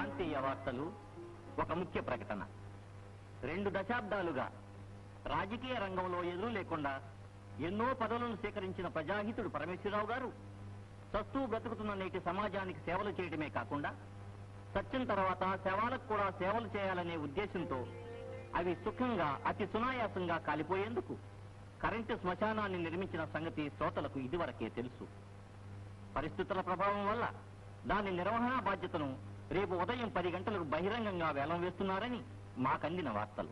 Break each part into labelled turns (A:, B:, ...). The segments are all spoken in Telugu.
A: ప్రాంతీయ వార్తలు ఒక ముఖ్య ప్రకటన రెండు దశాబ్దాలుగా రాజకీయ రంగంలో ఎదురు లేకుండా ఎన్నో పదవులను స్వీకరించిన ప్రజాహితుడు పరమేశ్వరరావు గారు సస్తూ బ్రతుకుతున్న నేటి సమాజానికి సేవలు చేయడమే కాకుండా సత్యం తర్వాత శవాలకు కూడా సేవలు చేయాలనే ఉద్దేశంతో అవి సుఖంగా అతి సునాయాసంగా కాలిపోయేందుకు కరెంటు శ్మశానాన్ని నిర్మించిన సంగతి శ్రోతలకు ఇదివరకే తెలుసు పరిస్థితుల ప్రభావం వల్ల దాని నిర్వహణ బాధ్యతను రేపు ఉదయం పది గంటలకు బహిరంగంగా వేలం వేస్తున్నారని మాకందిన వార్తలు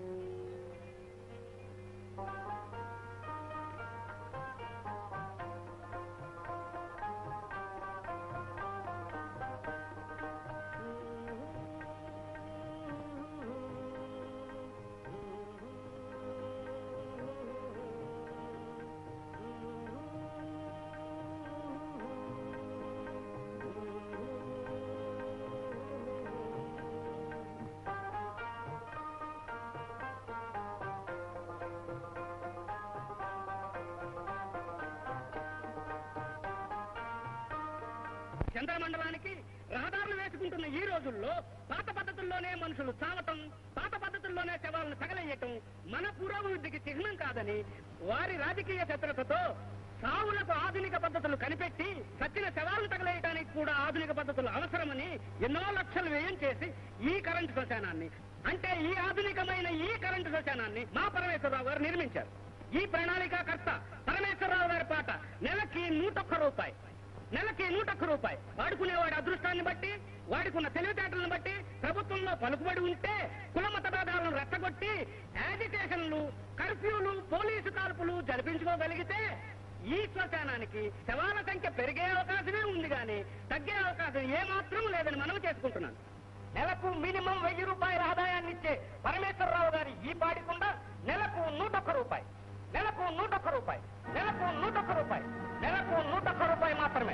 B: చంద్రమండలానికి రహదారులు వేసుకుంటున్న ఈ రోజుల్లో పాత పద్ధతుల్లోనే మనుషులు చావటం పాత పద్ధతుల్లోనే శవాలను తగలయ్యటం మన పురోభివృద్ధికి చిహ్నం కాదని వారి రాజకీయ శత్రుతతో సావులకు ఆధునిక పద్ధతులు కనిపెట్టి సచ్చిన శవాలను తగలేయడానికి కూడా ఆధునిక పద్ధతులు అవసరమని ఎన్నో లక్షలు వ్యయం చేసి ఈ కరెంటు శ్మశానాన్ని అంటే ఈ ఆధునికమైన ఈ కరెంటు శ్మశానాన్ని మా పరమేశ్వరరావు గారు నిర్మించారు ఈ ప్రణాళికాకర్త పరమేశ్వరరావు గారి పాట నెలకి నూటొక్క రూపాయి నెలకి నూట ఒక్క రూపాయి వాడుకునేవాడి అదృష్టాన్ని బట్టి వాడుకున్న తెలివితేటలను బట్టి ప్రభుత్వంలో పలుకుబడి ఉంటే కుల మతభేదాలను రెచ్చగొట్టి యాజిటేషన్లు కర్ఫ్యూలు పోలీసు కాల్పులు జరిపించుకోగలిగితే ఈ శ్మశానానికి శవాల సంఖ్య పెరిగే అవకాశమే ఉంది కానీ తగ్గే అవకాశం ఏమాత్రం లేదని మనం చేసుకుంటున్నాను నెలకు మినిమం వెయ్యి రూపాయల ఆదాయాన్ని ఇచ్చే పరమేశ్వరరావు గారి ఈ పాడికుండా నెలకు నూటొక్క రూపాయి నెలకు నూటొక్క రూపాయి నెలకు నూటొక్క రూపాయి నెలకు నూటొక్క రూపాయి మాత్రమే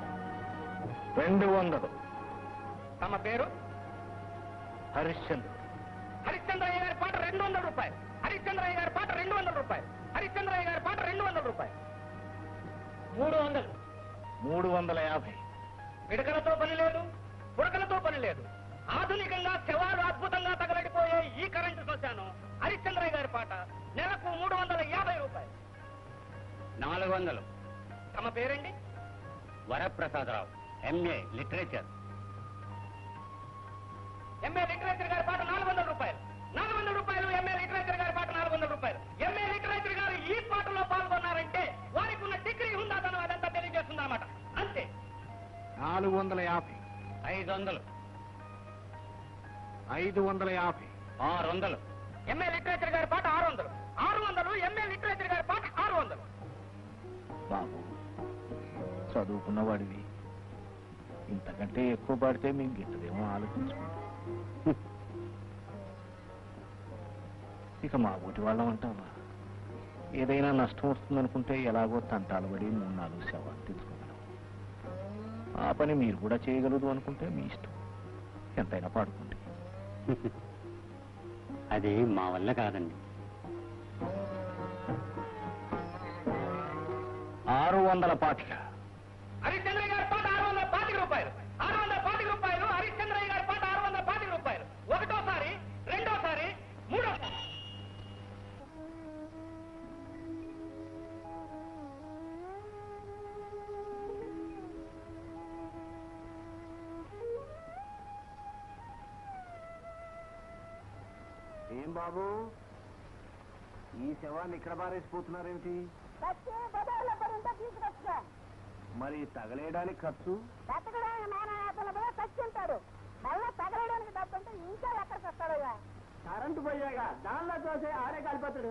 A: రెండు వందలు
B: తమ పేరు
A: హరిశ్చంద్ర
B: హరిశ్చంద్రయ్య గారి పాట రెండు వందల రూపాయలు హరిశ్చంద్రయ్య గారి పాట రెండు వందల రూపాయలు హరిశ్చంద్రయ్య గారి పాట రెండు వందల రూపాయలు మూడు వందలు
A: మూడు వందల యాభై
B: పిడకలతో పని లేదు పుడకలతో పని లేదు ఆధునికంగా శవాలు అద్భుతంగా తగలడిపోయే ఈ కరెంటు శ్మశానం హరిశ్చంద్రయ్య గారి పాట నెలకు మూడు వందల యాభై రూపాయలు
A: నాలుగు వందలు
B: తమ పేరండి
A: Varaprasadarao MA literature
B: MA literature గారి పాట నాలుగు వందల రూపాయలు నాలుగు వందల రూపాయలు ఎంఏ లిటరేచర్ గారి పాట నాలుగు వందల రూపాయలు ఎంఏ లిటరేచర్ గారు ఈ పాటలో పాల్గొన్నారంటే వారికి ఉన్న డిగ్రీ ఉందాతనం అదంతా తెలియజేస్తుంది అనమాట అంతే
A: నాలుగు వందల యాభై ఐదు వందలు ఐదు వందల యాభై ఆరు వందలు
B: ఎంఏ లిటరేచర్ గారి పాట ఆరు వందలు ఆరు వందలు ఎంఏ లిటరేచర్ గారి పాట ఆరు వందలు
A: బాబు చదువుకున్న వాడివి ఇంతకంటే ఎక్కువ పడితే మీకు గిట్టదేమో ఆలోచించుకోండి ఇక మా ఊటి వాళ్ళం అంటావా ఏదైనా నష్టం వస్తుందనుకుంటే ఎలాగో తంటాలు పడి మూడు నాలుగు శవాలు తెచ్చుకోగలం ఆ పని మీరు కూడా చేయగలదు అనుకుంటే మీ ఇష్టం ఎంతైనా పాడుకోండి
C: అది మా వల్ల కాదండి
A: ఆరు వందల పాతిక
B: హరిశ్చంద్రయ్య గారి పాట ఆరు వందల పాతిక రూపాయలు ఆరు వందల పాతిక రూపాయలు హరిశ్చంద్రయ్య గారి పాట ఆరు వందల పాతిక రూపాయలు ఒకటోసారి రెండోసారి మూడోసారి
A: ఏం బాబు ఈ శవాన్ని ఇక్కడ బారేసిపోతున్నారేమిటి
D: వచ్చి బజార్లో పడింటే తీసుకొచ్చా
A: మరి తగలేయడానికి ఖర్చు
D: బతకడానికి మానవేతలు పోయి చచ్చింటాడు మళ్ళా తగలడానికి డబ్బుంటే ఇంకా ఎక్కడికి వస్తాడయ్యా
B: కరెంటు పోయాగా దానిలో చూసి ఆడే కలిపోతాడు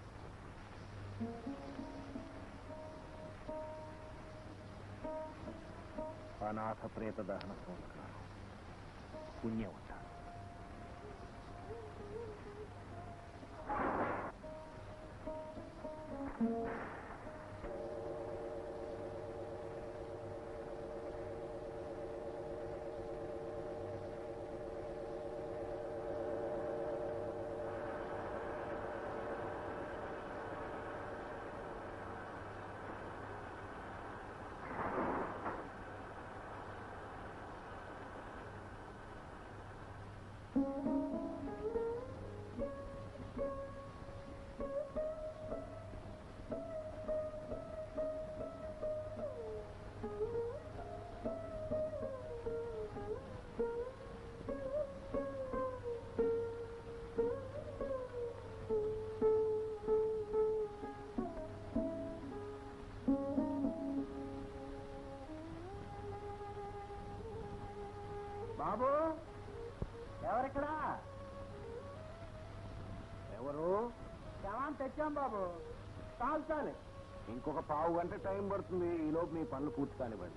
A: అనాథ ప్రేత దహన సంస్కారం పుణ్యవత
B: బాబు ఎవరిక్కడ ఎవరు శవాన్ని తెచ్చాం బాబు చాలు చాలు
E: ఇంకొక పావు గంట టైం పడుతుంది ఈలోపు మీ పనులు పూర్తి కానివ్వండి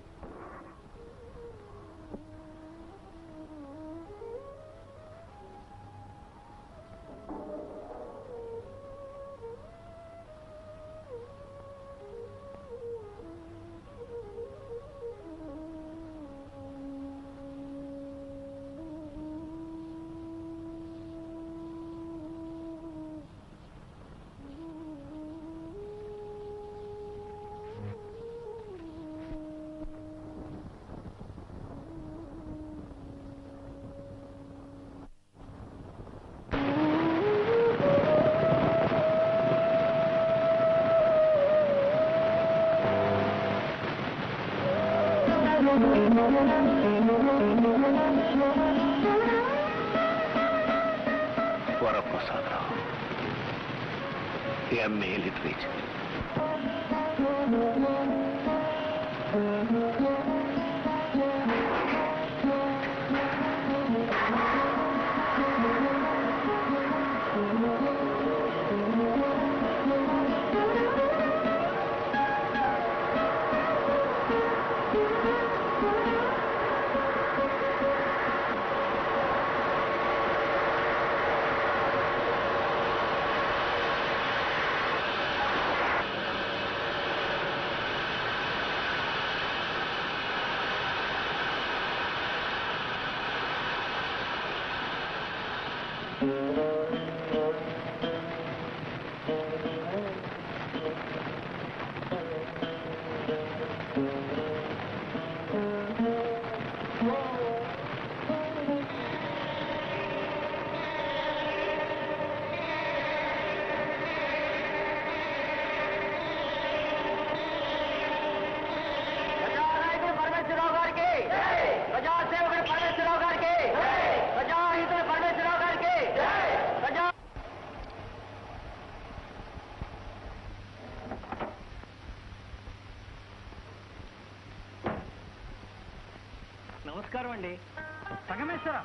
F: వరప్రసాదరావు ఎంఏ లిటరేచర్
A: ప్రజానాయకుడు పరమేశ్వరరావు గారికి ప్రజాసేవకుడు పరమేశ్వరరావు గారికి ప్రజాహితుడు పరమేశ్వరరావు గారికి ప్రజా నమస్కారం అండి
B: సంగమేశ్వర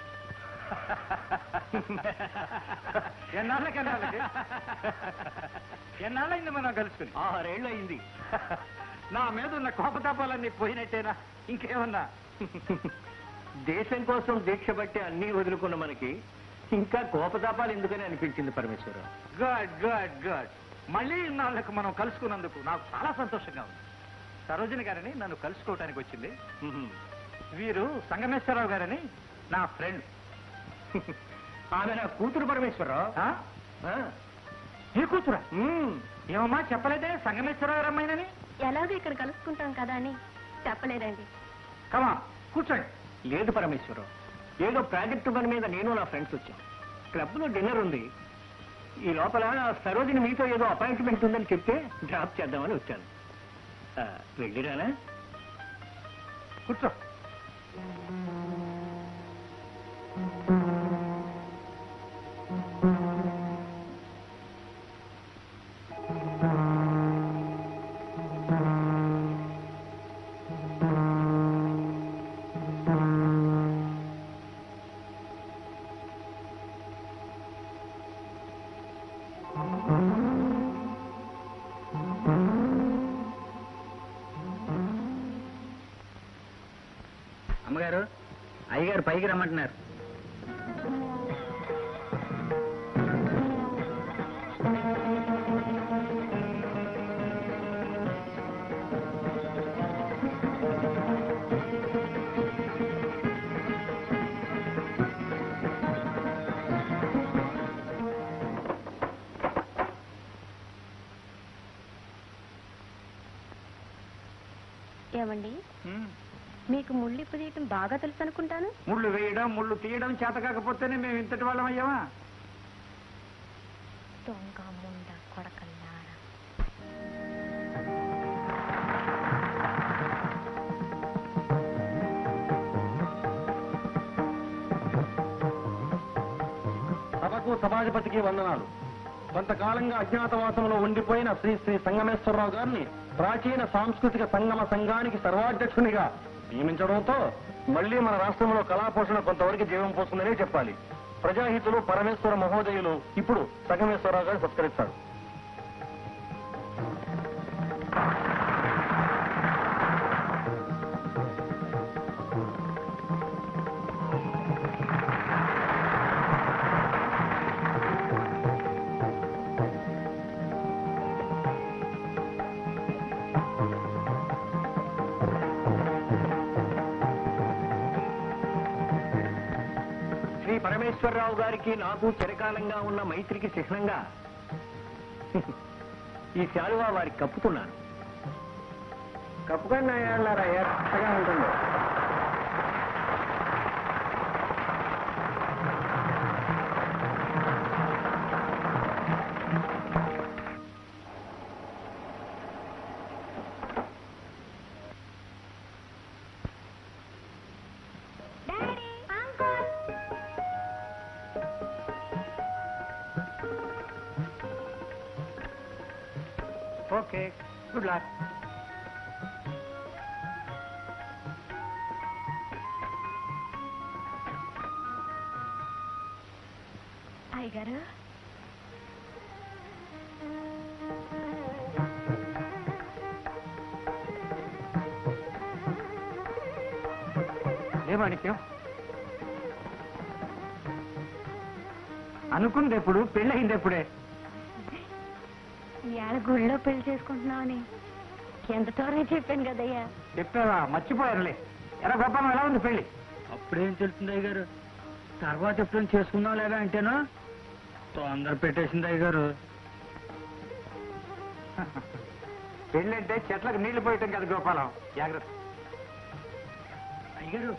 B: ఎన్నాళ్ళకి ఎన్నాళ్ళకి ఎన్నాళ్ళైంది మనం కలుసుకుని
A: ఆరేళ్ళు అయింది
B: నా మీద ఉన్న కోపతాపాలన్నీ పోయినట్టేనా ఇంకేమన్నా
A: దేశం కోసం దీక్ష బట్టి అన్నీ వదులుకున్న మనకి ఇంకా కోపతాపాలు ఎందుకని అనిపించింది పరమేశ్వరరావు
B: గుడ్ గుడ్ గుడ్ మళ్ళీ ఇన్నాళ్ళకు మనం కలుసుకున్నందుకు నాకు చాలా సంతోషంగా ఉంది సరోజిని గారిని నన్ను కలుసుకోవటానికి వచ్చింది వీరు సంగమేశ్వరరావు గారని నా ఫ్రెండ్
A: ఆమె నా కూతురు పరమేశ్వరరావు
B: ఆ?
A: ఆ,
B: నీ కూతురా
A: మ్మ్.
B: ఏమమ్మా చెప్పలేదే సంగమేశ్వరరావు గారు అమ్మాయినని
G: ఎలాగో ఇక్కడ కలుసుకుంటాం కదా అని చెప్పలేదండి
B: కమా కూర్చోండి
A: లేదు పరమేశ్వరరావు ఏదో ప్రాజెక్టు పని మీద నేను నా ఫ్రెండ్స్ వచ్చాం క్లబ్ లో డిన్నర్ ఉంది ఈ లోపల సరోజిని మీతో ఏదో అపాయింట్మెంట్ ఉందని చెప్తే డ్రాప్ చేద్దామని వచ్చాను ఆ, వెళ్ళిరానా
B: కూర్చో
C: అమ్మగారు అయ్యగారు పైకి రమ్మంటున్నారు
G: ఏమండి మీకు ముళ్ళిప్పు తీయటం బాగా తెలుసు అనుకుంటాను
C: ముళ్ళు వేయడం ముళ్ళు తీయడం చేత కాకపోతేనే మేము ఇంతటి వాళ్ళం అయ్యామా
G: దొంగ ముండ కొడకల్లారా
F: సభకు సమాజపతికి వందనాలు కొంతకాలంగా అజ్ఞాతవాసంలో ఉండిపోయిన శ్రీ శ్రీ సంగమేశ్వరరావు గారిని ప్రాచీన సాంస్కృతిక సంగమ సంఘానికి సర్వాధ్యక్షునిగా నియమించడంతో మళ్లీ మన రాష్ట్రంలో కళాపోషణ కొంతవరకు జీవం పోస్తుందనే చెప్పాలి ప్రజాహితులు పరమేశ్వర మహోదయులు ఇప్పుడు సంగమేశ్వరరావు గారిని సత్కరిస్తారు
A: శ్రీ పరమేశ్వరరావు గారికి నాకు చిరకాలంగా ఉన్న మైత్రికి చిహ్నంగా ఈ శాలువా వారికి కప్పుతున్నాను
C: కప్పుకొని నాయాలారా ఎత్తగా ఉంటుంది ఓకే గుడ్ లక్
G: అయ్యగారు
C: లే మాణిక్యం అనుకుంది ఎప్పుడు పెళ్ళయింది ఎప్పుడే
G: ఇవాళ గుళ్ళో పెళ్లి చేసుకుంటున్నామని ఎంతతోనే చెప్పాను కదయ్యా
C: చెప్పావా మర్చిపోయారులే ఎరా గొప్పమ్మ ఎలా ఉంది పెళ్ళి
B: అప్పుడేం తెలుస్తుంది అయ్య గారు తర్వాత ఎప్పుడైనా చేసుకుందాం లేదా అంటేనా తొందర పెట్టేసింది అయ్య గారు
C: పెళ్ళి అంటే చెట్లకు నీళ్లు పోయటం కదా గోపాలం జాగ్రత్త
B: అయ్యగారు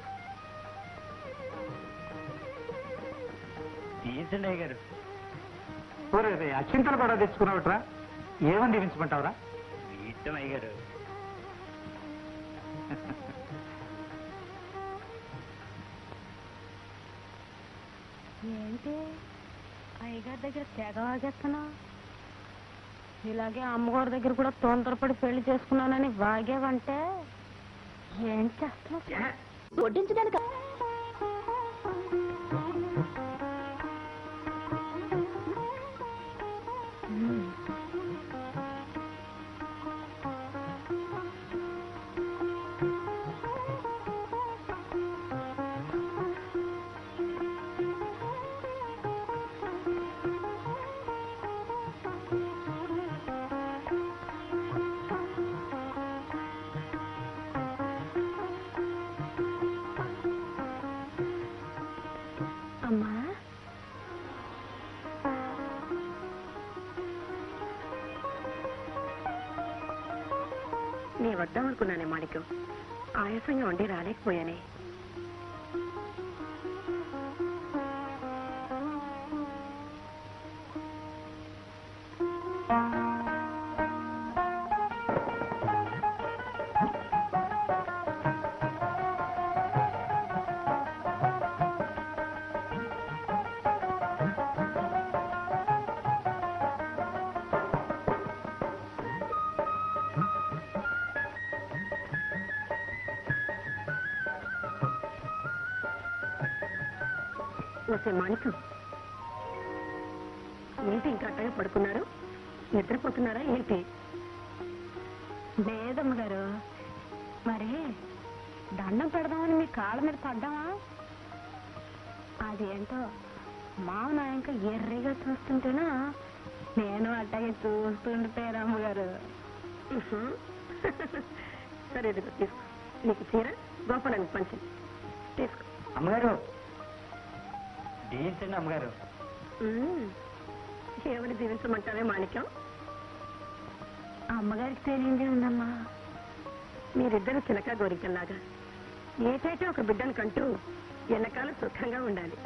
B: తీసండి అయ్యగారు
C: ఊరే అచ్చింతలు కూడా తెచ్చుకున్నావుట్రా ఏమని దీవించమంటావురా
B: ఇష్టం అయ్యగారు
G: ఏంటి అయ్యగారి దగ్గర తెగ వాగేస్తున్నావు ఇలాగే అమ్మగారి దగ్గర కూడా తొందరపడి పెళ్లి చేసుకున్నానని వాగేవంటే ఏం చేస్తున్నావు వడ్డించడానికి అమ్మా నీ వద్దాం అనుకున్నానే మాణిక్యం ఆయాసంగా ఉండి రాలేకపోయానే వస్తే మాణిక్యం ఏంటి ఇంకా అట్టగా పడుకున్నారు నిద్రపోతున్నారా ఏంటి లేదమ్మ గారు మరి దండం పెడదామని మీ కాళ్ళ మీద పడ్డామా అదేంటో మావ నా ఇంకా ఎర్రిగా చూస్తుంటేనా నేను అట్టగే చూస్తుండిపోయాను అమ్మగారు ఉహు. సరే ఇదిగో తీసుకో నీకు చీర గోపాలానికి పంచి తీసుకో
C: అమ్మగారు దీవించండి అమ్మగారు
G: ఉమ్. ఎవరు దీవించమంటావే మాణిక్యం అమ్మగారికి తెలియందే ఉందమ్మా మీరిద్దరు చిలక గోరికల్లాగా ఏటైతే ఒక బిడ్డను కంటూ ఎల్లకాలం సుఖంగా ఉండాలి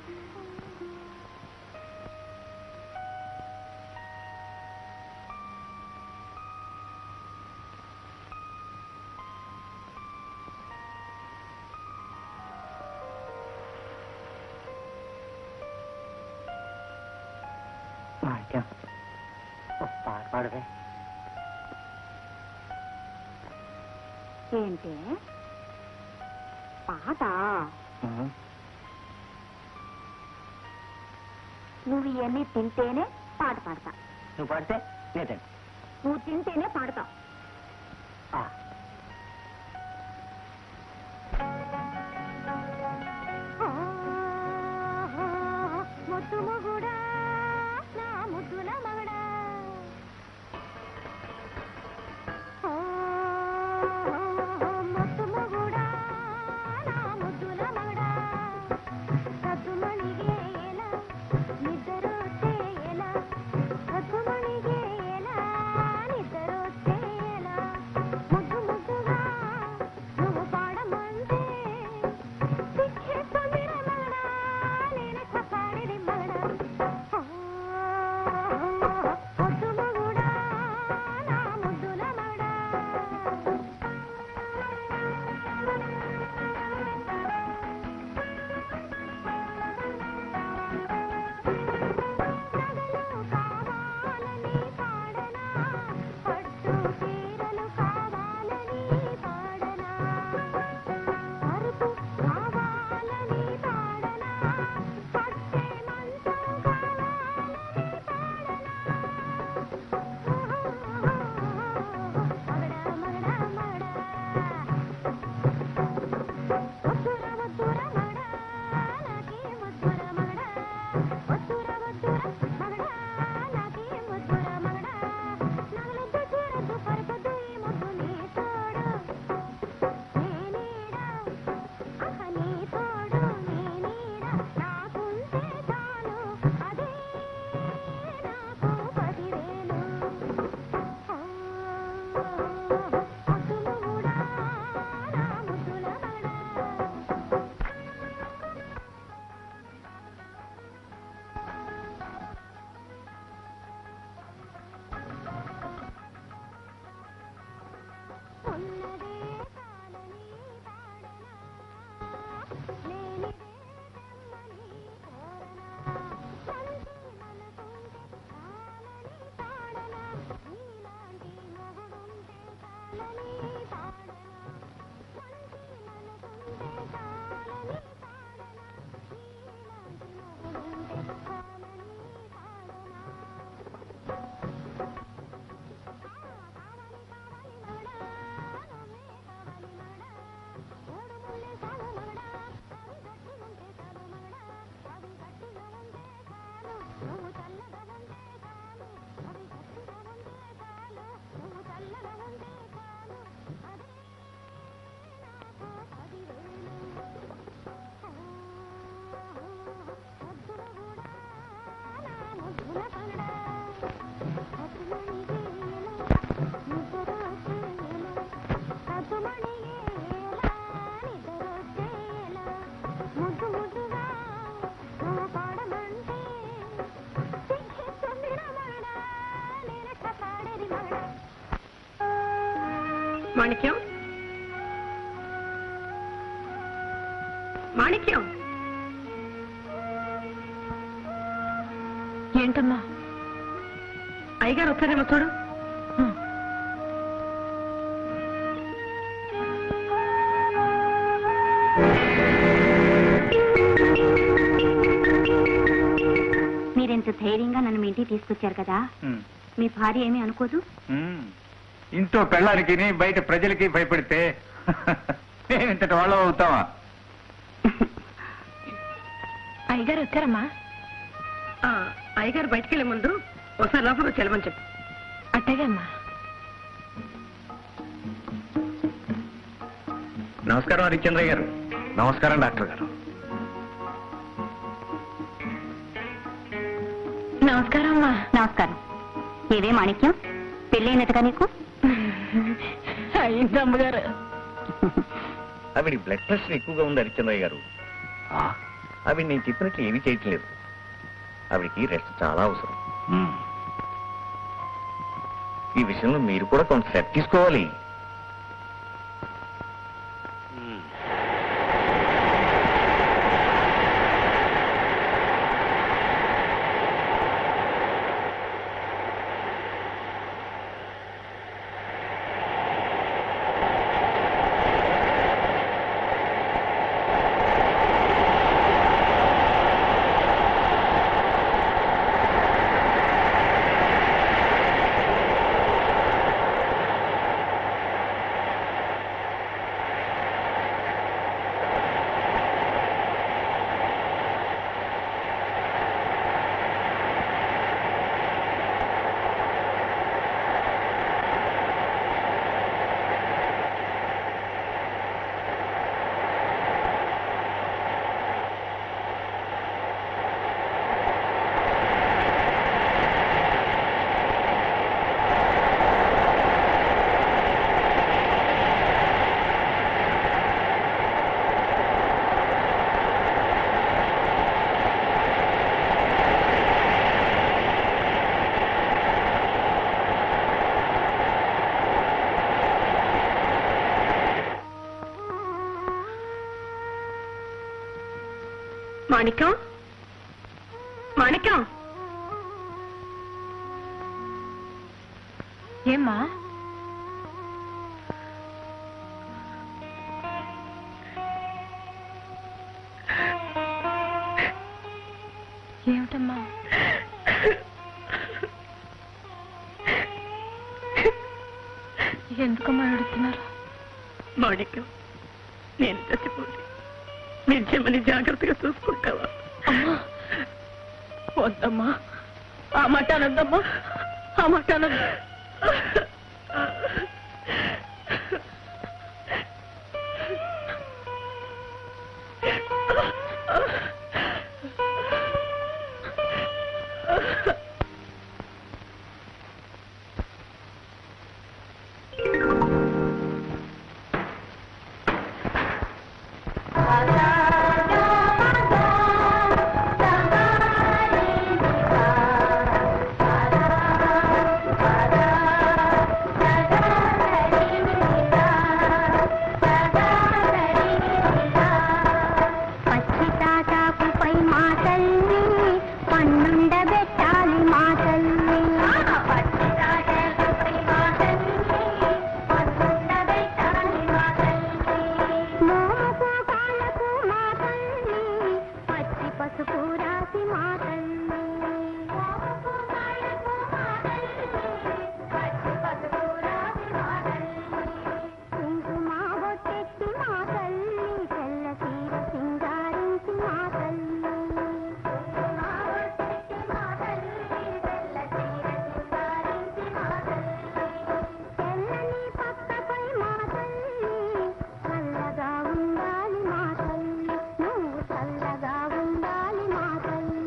A: మాణిక్యం ఒక పాట పాడవే
G: ఏంటి పాట నువ్వు ఇవన్నీ తింటేనే పాట పాడతా
A: నువ్వు పాడితే నేతే
G: నువ్వు తింటేనే పాడతావు ముద్దు మొగుడా నా ముద్దుల మగడా ముద్దు మొగుడా నా ముద్దుల మగడా సద్దుమణిగే ఎలా నిద్రొస్తే ఎలా సద్దుమణిగే ఎలా నిద్రొస్తే ఎలా ముద్దు ముద్దుగా నువ్వు పాడమంటే సిక్కేస్తుంది మగడా నేనెక్క పాడేది మగడా ముద్దు మగుడా నా ముద్దుల మగడా నగలు కావాలని పాడనా పట్టు చీరలు కావాలని పాడనా అరుపు కావాలని పాడనా పట్టే మంచం కావాలని పాడనా మగడా మగడా మగడా వద్దుర వద్దుర మగడా నాకే ముద్దుర మగడా వద్దుర వద్దుర మగడా నాకే ముద్దుర మగడా నగలొద్దు చీరొద్దు పరకొద్దు ఈ ముద్దు నీ తోడు నేనీడా అహ నీ తోడు నేనీడా నాకుంటే చాలు అదే నాకు పదివేలు ముద్దులు కూడా నా ముద్దుల మగడా ఉన్నదే కాలని పాడనా లేనిదే తెమ్మని కోరనా మంచి మనసుంటే కాలని పాడనా నీలాంటి మొగుడుంటే కాలని పాడనా మంచి మనసుంటే కాలని పాడనా నీలాంటి మొగుడుంటే కాలని పాడనా కావాలి కావాలి మగడా నువ్వే కావాలి మగడా ఓడు ముల్లే చాలు మగడా అవి గట్టిగుంటే చాలు మగడా అవి గట్టిగా ఉంటే చాలు నువ్వు చల్లగా ఉంటే చాలు అవి గట్టిగా ఉంటే చాలు నువ్వు చల్లగా ఉంటే చాలు అదే నాకు పదివేలు ముద్దుల కూడా నా ముద్దుల పగడా ముద్దు ముద్దుగా నువ్వు పాడమంటే సిగ్గేస్తుంది రమణా నేనెక్క పాడేది మగడా మాణిక్యం మాణిక్యం ఏంటమ్మా అయ్యగారు వచ్చారేమో చూడు
H: మీరెంత ధైర్యంగా నన్ను మీ ఇంటికి తీసుకొచ్చారు కదా మీ భార్య ఏమీ అనుకోదు
C: ఇంట్లో పెళ్ళానికి బయట ప్రజలకి భయపడితే నేను ఇంతటి వాళ్ళం అవుతావా
G: అయ్యగారు వచ్చారమ్మా అయ్యగారు బయటికి వెళ్ళే ముందు ఒకసారి లోపల చెలమని చెప్పు అట్టగే అమ్మా
C: నమస్కారం హరిశ్చంద్రయ్య గారు నమస్కారం డాక్టర్ గారు
G: నమస్కారం అమ్మా
H: నమస్కారం ఏవే మాణిక్యం పెళ్ళైనట్టుగా నీకు
G: అయింది అమ్మగారు
I: ఆవిడ బ్లడ్ ప్రెషర్ ఎక్కువగా ఉంది హరిచంద్రయ్య గారు ఆవిడ నేను చెప్పినట్లు ఏమీ చేయటం లేదు ఆవిడకి రెస్ట్ చాలా అవసరం ఈ విషయంలో మీరు కూడా కొంత శ్రద్ధ తీసుకోవాలి
J: మాణిక్యం మాణిక్యం ఏమ్మా ఏమిటమ్మా ఎందుకమ్మా ఏడుస్తున్నారు
B: మాణిక్యం నేను చచ్చిపోతే మీరు చెమ్మని జాగ్రత్తగా చూసుకుంటావా
J: అమ్మా వద్దమ్మా ఆ మాట అనద్దమ్మా ఆ మాట అనద్దు
G: పచ్చి తాటాకుపై మా తల్లి పన్నుండబెట్టాలి మా తల్లి పచ్చి తాటాకుపై మా తల్లి పన్నుండబెట్టాలి మా తల్లి మోపు కాళ్ళకు మా తల్లి పచ్చి పసుపు రాసి మా తల్లి మోపు కాళ్ళకు మా తల్లి పచ్చి పసుపు రాసి మా తల్లి కుంకుమ బొట్టెట్టి మా తల్లి తెల్ల చీర సింగారించి మా తల్లి కుంకుమ బొట్టెట్టి మా తల్లి తెల్ల చీర సింగారించి మా తల్లి తెల్లని పక్కపై మా తల్లి చల్లగా ఉండాలి మా తల్లి నువ్వు చల్లగా ఉండాలి మా తల్లి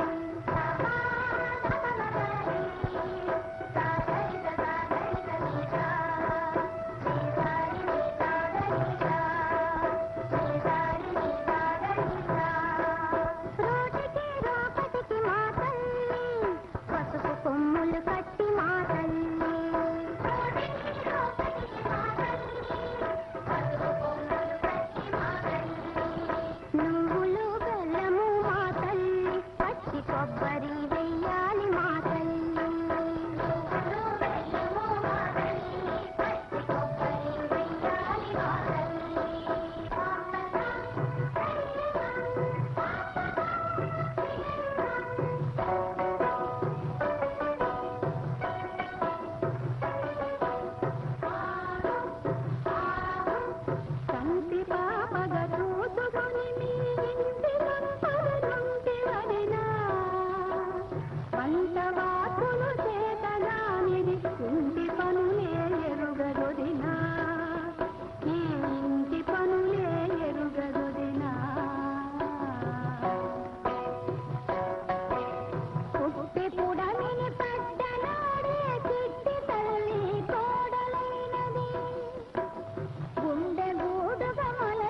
G: రోటికి రోపటికి మా తల్లి పసుపు కొమ్ములు కట్టి మా తల్లి రోటికి రోపటికి మా తల్లి పసుపు కొమ్ములు కట్టి మా తల్లి నువ్వులు బెల్లము మా తల్లి పచ్చి కొబ్బరి వెయ్యాలి మా తల్లి నువ్వులు బెల్లము మా తల్లి పచ్చి కొబ్బరి వెయ్యాలి మా తల్లి కంటి పాపగా చూసుకొని మీ ఇంటి సంపదనుంటి వదినా పంట వాకులు చేతగానిది ఇంటి పనులే ఎరుగదొదినా ఈ ఇంటి పనులే ఎరుగదొదినా పుట్టి పుడమిని పడ్డనాడే చిట్టి తల్లి కోడలైనది గుండె గూడుగా మన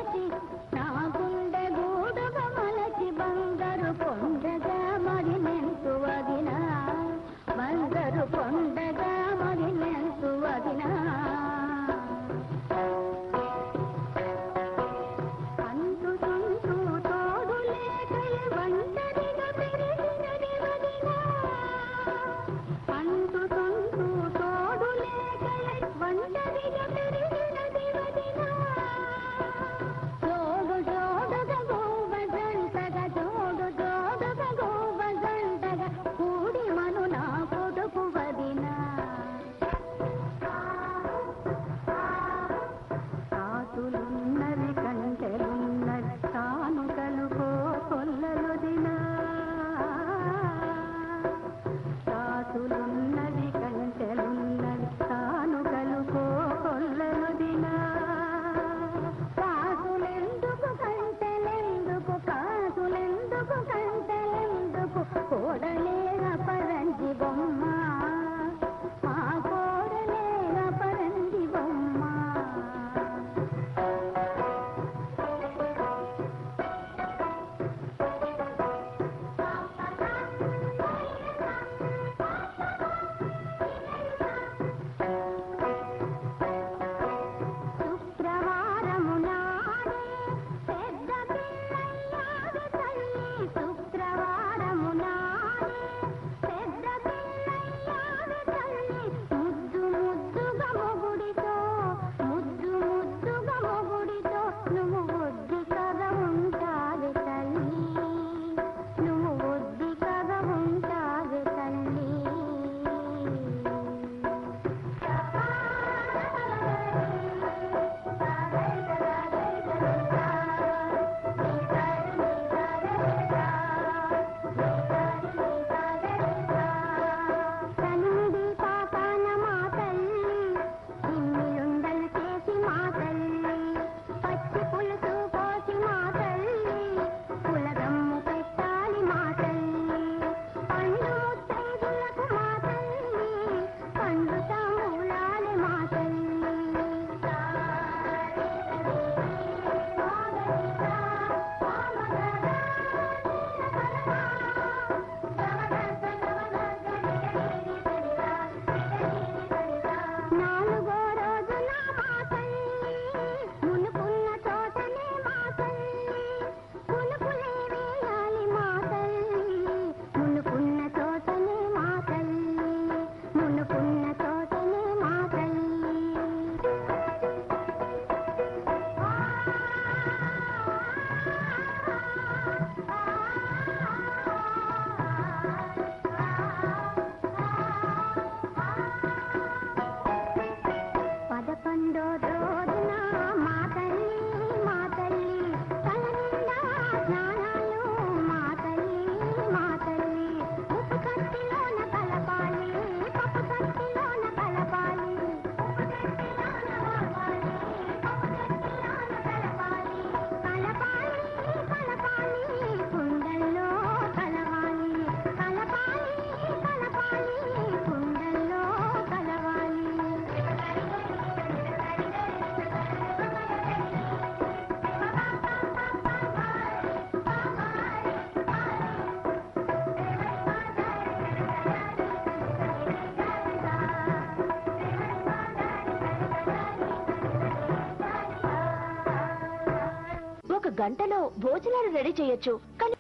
G: గంటలో భోజనాలు రెడీ చేయొచ్చు కానీ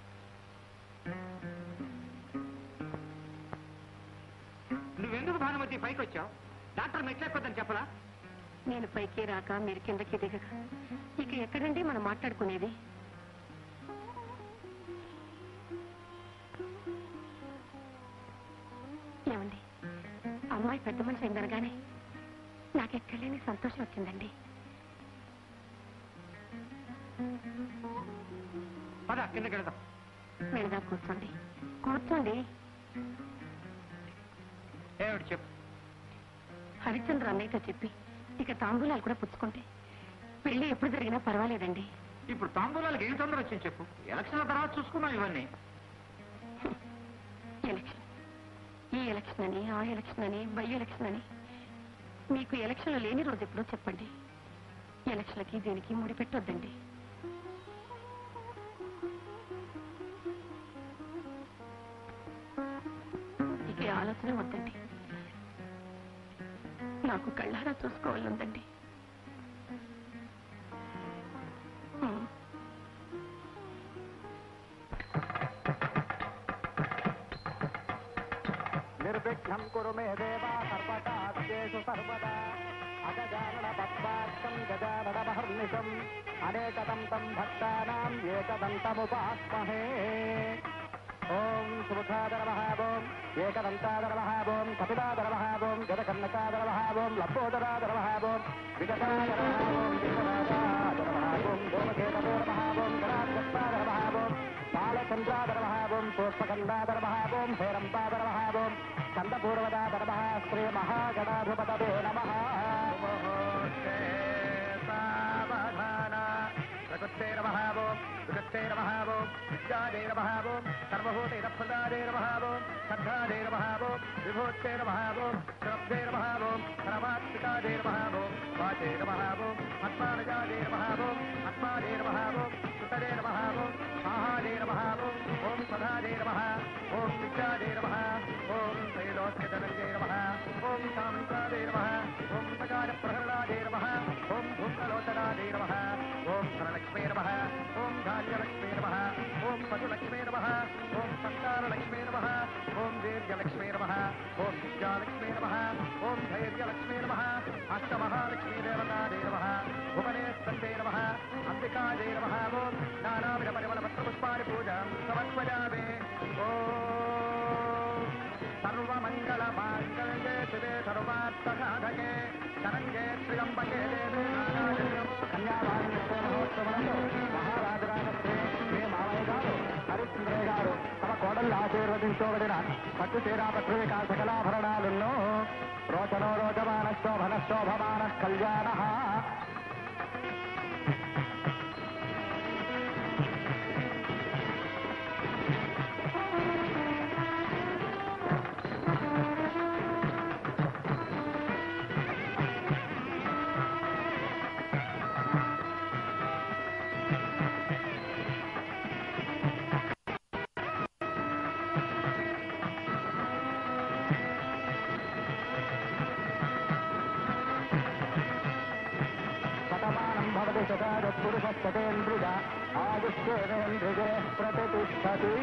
C: నువ్వెందుకు భానుమతి పైకి వచ్చావు డాక్టర్ మెట్లెక్కొద్దని చెప్పరా
J: నేను పైకి రాక మీరు కిందకి దిగక ఇక ఎక్కడండి మనం మాట్లాడుకునేది ఏమండి అమ్మాయి పెద్ద మనిషి అయిందనగానే నాకెక్కలేని సంతోషం వచ్చిందండి
C: పద కిందకి వెళదాం
J: వెళదాం కూర్చోండి కూర్చోండి
C: ఏమిటి చెప్పు
J: హరిచంద్ర అన్నయ్యతో చెప్పి ఇక తాంబూలాలు కూడా పుచ్చుకుంటే పెళ్లి ఎప్పుడు జరిగినా పర్వాలేదండి
C: ఇప్పుడు తాంబూలాలకు ఏం తొందర వచ్చింది చెప్పు ఎలక్షన్ తర్వాత చూసుకున్నాం ఇవన్నీ
J: ఎలక్షన్ ఈ ఎలక్షన్ అని ఆ ఎలక్షన్ అని బై ఎలక్షన్ అని మీకు ఎలక్షన్లు లేని రోజు ఎప్పుడో చెప్పండి ఎలక్షన్లకి దీనికి ముడి పెట్టొద్దండి ఇక ఈ ఆలోచన వద్దండి నాకు కళ్ళారా చూసుకోవాలందండి ఉమ్.
E: నిర్విఘ్నం కురు మే దేవా సర్వకార్యేషు సర్వదా అగజానన పద్మాక్షం గజానన మహర్నిశం అనేకదంతం భక్తానాం ఏకదంతముపాస్మహే ఓం సుముఖాదర మహాభోం ఏకదంతాదర మహాభోం కపిలాదర మహాభోం గజకర్ణకాదర మహాభోం లంబోదరాదర మహాభోం విగతాదర మహాభోం విగతాదర మహాభోం దోమకేతదర మహాభోం గణాధ్యక్షాదర మహాభోం బాలచంద్రాదర మహాభోం పుష్పకందాదర మహాభోం హేరంబాదర మహాభోం స్కందపూర్వదాదర మహా శ్రీ మహాగణాధిపతదే నమ ప్రకృత్తేరమహాభోం వికృత్తేరమహాభోం విద్యాదేరమహాభోం సర్వభూతైరప్రదాదేరమహాభోం శ్రద్ధాదేరమహాభోం విభూత్తేరమహాభోం శ్రద్ధేరమహాభోం పరమాత్మికాదేరమహాభోం వాచేరమహాభోం పద్మానజాదేరమహాభోం పద్మాదేరమహాభోం సుతదేరమహాభోం మహాదేరమహాభోం ఓం సదాదేరమహ ఓం విద్యాదేరమహ ఓం త్రైలోక్యధనంజేరమహ ఓం సామంతాదేరమహ ఓం సకారప్రహ్లాదేరమహ ఓం భూతలోచనాదేరమహ ఓం ధనలక్ష్మే నమః ఓం ధాన్యలక్ష్మే నమః ఓం పశులక్ష్మే నమః ఓం సంతానలక్ష్మే నమః ఓం వీర్యలక్ష్మే నమః ఓం విద్యాలక్ష్మే నమః ఓం ధైర్యలక్ష్మే నమః అష్టమహాలక్ష్మీ దేవతాదే నమః భువనేశ్వరే నమః అంబికాదే నమః ఓం నానావిధ పరిమళ పత్ర పుష్పాని పూజాం సమర్పయామే ఓం సర్వమంగళ మాంగళ్యే శివే సర్వార్థసాధకే శరణ్యే త్రియంబకే దేవే నారాయణం మహారాజరాజశ్రీ శ్రీ మామయ్య గారు హరిశ్చంద్రయ్య గారు తమ కోడళ్ళు ఆశీర్వదించబడిన పట్టు చీరాపత్రిక సకలాభరణాలున్నో రోచనో రోచమాన శోభన శోభమాన కళ్యాణ శతమానం భవతి శతాదపురుషస్తేంద్రియ ఆదిశ్యేంద్రిజే ప్రతిష్టతి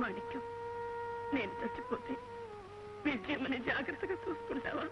J: మాణిక్యం నేను చచ్చిపోతే విజయమని జాగ్రత్తగా చూసుకుంటావా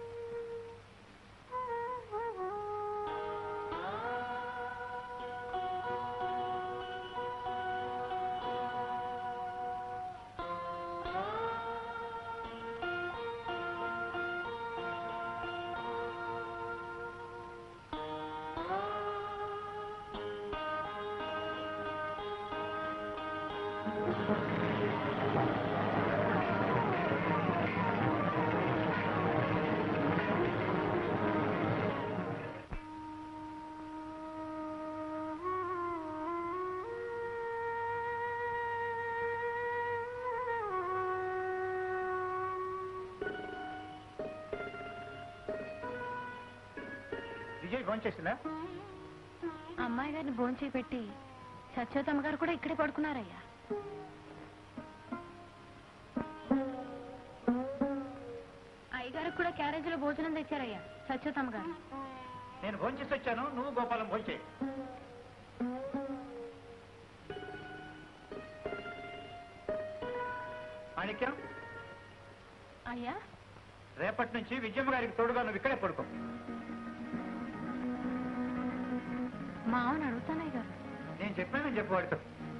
C: విజయ్ ఫోన్ చేసిందా
J: అమ్మాయి గారిని భోంచే పెట్టి సత్యోతమ్మ గారు కూడా ఇక్కడే పడుకున్నారయ్యా అయ్యగారికి కూడా క్యారేజీలో భోజనం తెచ్చారయ్యా సత్యోతమ్మ గారు
C: నేను ఫోన్ చేసి వచ్చాను నువ్వు గోపాలం ఫోన్ చేయి మాణిక్యం
J: అయ్యా
C: రేపటి నుంచి విజయమ్మ గారికి తోడుగా నువ్వు ఇక్కడే పడుకో
J: మా ఆవును అడుగుతానయ్య గారు
C: నేను చెప్పానని చెప్పు వాడితో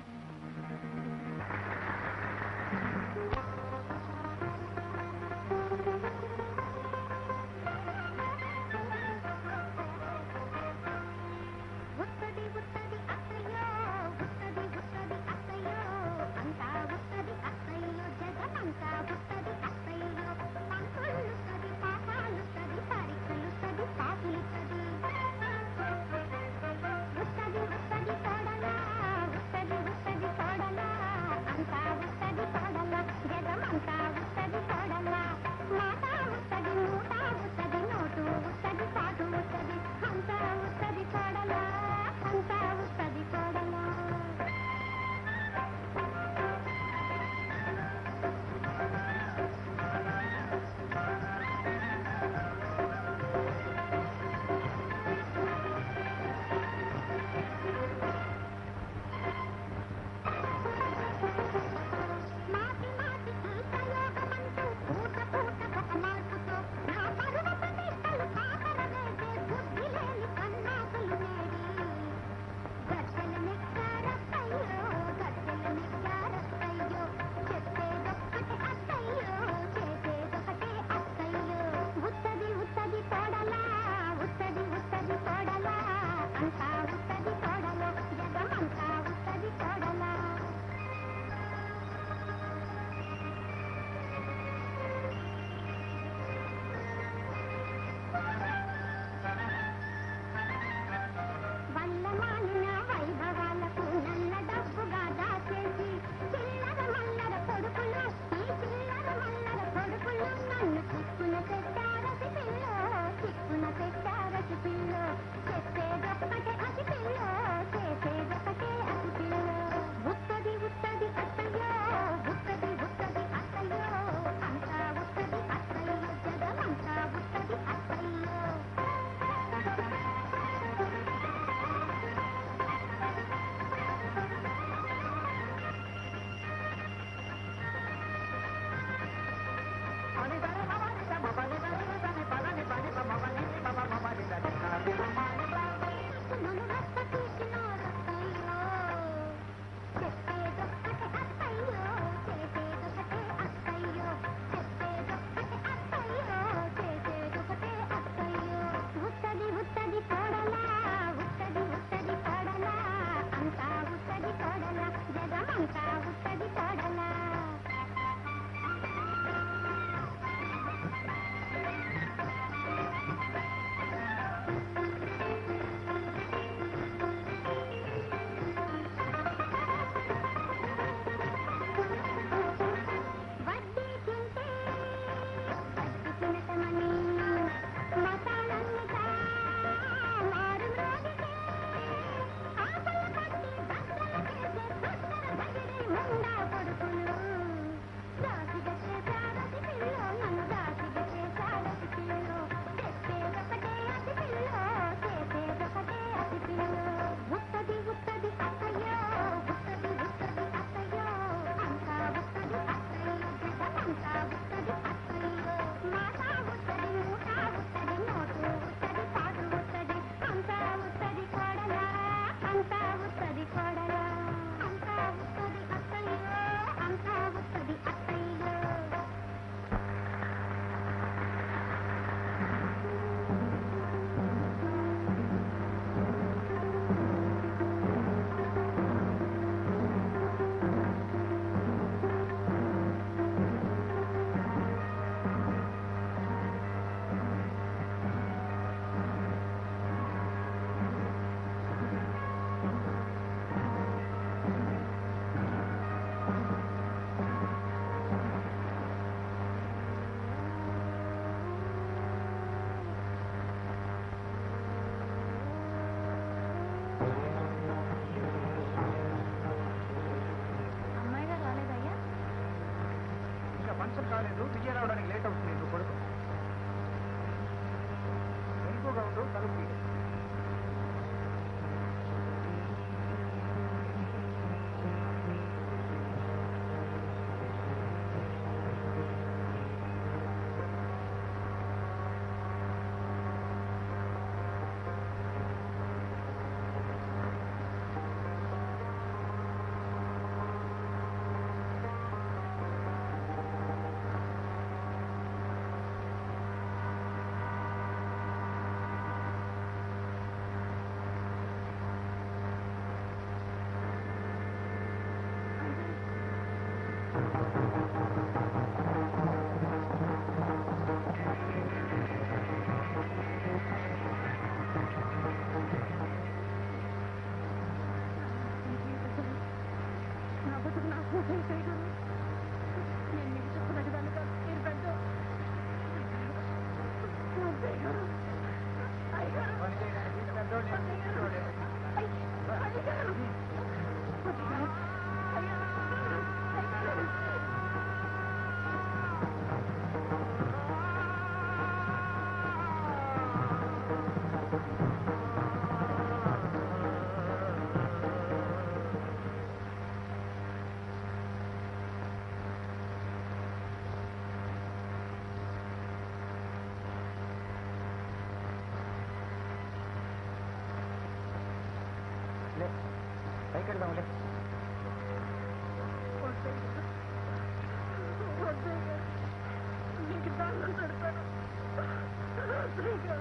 G: ఉత్తది ఉత్తది అత్తయ్యో ఉత్తది ఉత్తది అత్తయ్యో అంతా ఉత్తది అత్తయ్యో జగమంతా ఉత్తది అత్తయ్యో పంతులుత్తది పాపాలుత్తది పరికులుత్తది పాపులుత్తది ఉత్తది ఉత్తది తోడలా ఉత్తది ఉత్తది తోడలా అంతా ఉత్తది తోడలా జగమంతా ఉత్తది తోడలా మాట ఉత్తది మూట ఉత్తది నోటు ఉత్తది పాటు ఉత్తది అంతా ఉత్తది తోడలా అంతా ఉత్తది తోడలా మాటి మాటికి ప్రయోగమంటూ పూట పూట ఒక మార్పుతో నా పరువు ప్రతిష్టలు కాకరవేసే బుద్ధి లేని కన్నాకులు నేడి గద్దెల నెక్కారత్తయ్యో గద్దెల నెక్కారత్తయ్యో చెప్పేదొక్కటే అత్తయ్యో చేసేదొకటే అత్తయ్యో ఉత్తది ఉత్తది తోడలా ఉత్తది ఉత్తది తోడలా అంతా ఉత్తది తోడలో జగమంతా ఉత్తది తోడలా వల్లమాలిన వైభవాలకు నల్ల డబ్బుగా దాచేసి చిల్లర మల్లర కొడుకులు ఈ చిల్లర మల్లర కొడుకులు నన్ను చిక్కున పెట్టారసి పిల్ల చిక్కున పెట్టారసి పిల్ల చెప్పేదొక్కటే అసి పిల్ల చేసేదొక్కటే అసి పిల్ల ఉత్తది ఉత్తది అత్తయ్యో ఉత్తది ఉత్తది అత్తయ్యో అంతా ఉత్తది అత్తయ్యో జగమంతా ఉత్తది అత్తయ్యో నన్ను రక్త తీసిన రత్తయ్యో చెప్పేదొక్కటే అత్తయ్యో చేసేదొకటే అత్తయ్యో చెప్పేదొక్కటే అత్తయ్యో చేసేదొకటే అత్తయ్యో ఉత్తది ఉత్తది తోడలా ఉత్తది ఉత్తది తోడలా అంతా ఉత్తది తోడలా జగమంతా ఉత్తది తోడలా వడ్డీ తింటే వడ్డీ తినటమని మసాలన్నిటా మారు మ్రోగితే ఆపల పట్టి దద్దల చేసే దుద్దర బగిరి ముండా కొడుకులు దాసిగా చేశారసి పిల్లో నన్ను దాసిగా చేశారసి పిల్లో చెప్పేదొకటే అసి పిల్లో చేసేదొకటే అసి పిల్లో ఉత్తది ఉత్తది అత్తయ్యో ఉత్తది ఉత్తది అత్తయ్యో అంతా
C: ఫంక్షన్ కాలేదు విజయ రావడానికి లేట్ అవుతుంది నువ్వు కొడుకు ఇంకోగా ఉండు తలుపు తీయ్.
J: నా బతుకు నాకు ఉపయోగపడే గారు నేను మీకు చెప్పదగ్గదాన్ని కాదు మీరు పెద్ద అయ్య గారు అయ్యగారు
C: పని చేయడానికి పెద్దోడే, చిన్నోడే.
J: అయ్యగారు అయ్యగారు అయ్యగారు
C: లే పైకి వెళ్దాంలే
J: మీకు దండం పెడతాను అయ్యగారు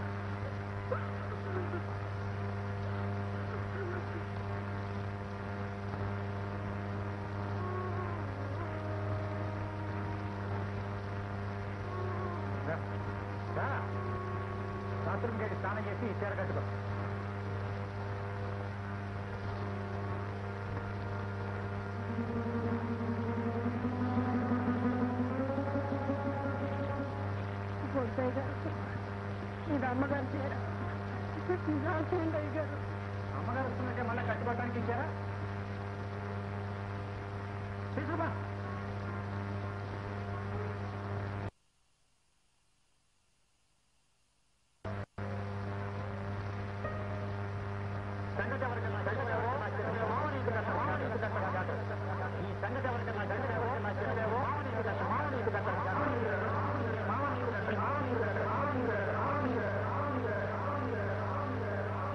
C: రా. రా. బాత్రూమ్ గడి స్నానం చేసి చీర కట్టుకో
J: బొద్దయ్య గారు ఇది అమ్మగారు చీర నిజాల్సింది అయ్యగారు
C: అమ్మగారు వస్తుందంటే మళ్ళీ కట్టుకోవడానికి ఇచ్చారా తీసుకురా సంగతి ఎవరికన్నా చిన్నదేవో, మామ నీకు దక్క, మామ నీకు దక్క కాదు. ఈ సంగతి ఎవరికన్నా చిన్నదేవో, చిన్నదేవో, మామ నీకు దక్క, మామ నీకు దక్క కాదు. మామ నీకు దక్క, మామ నీకు దక్క, మామ నీకు దక్క, మామ నీకు దక్క, మామ నీకు దక్క, మామ నీకు దక్క, మామ నీకు దక్క.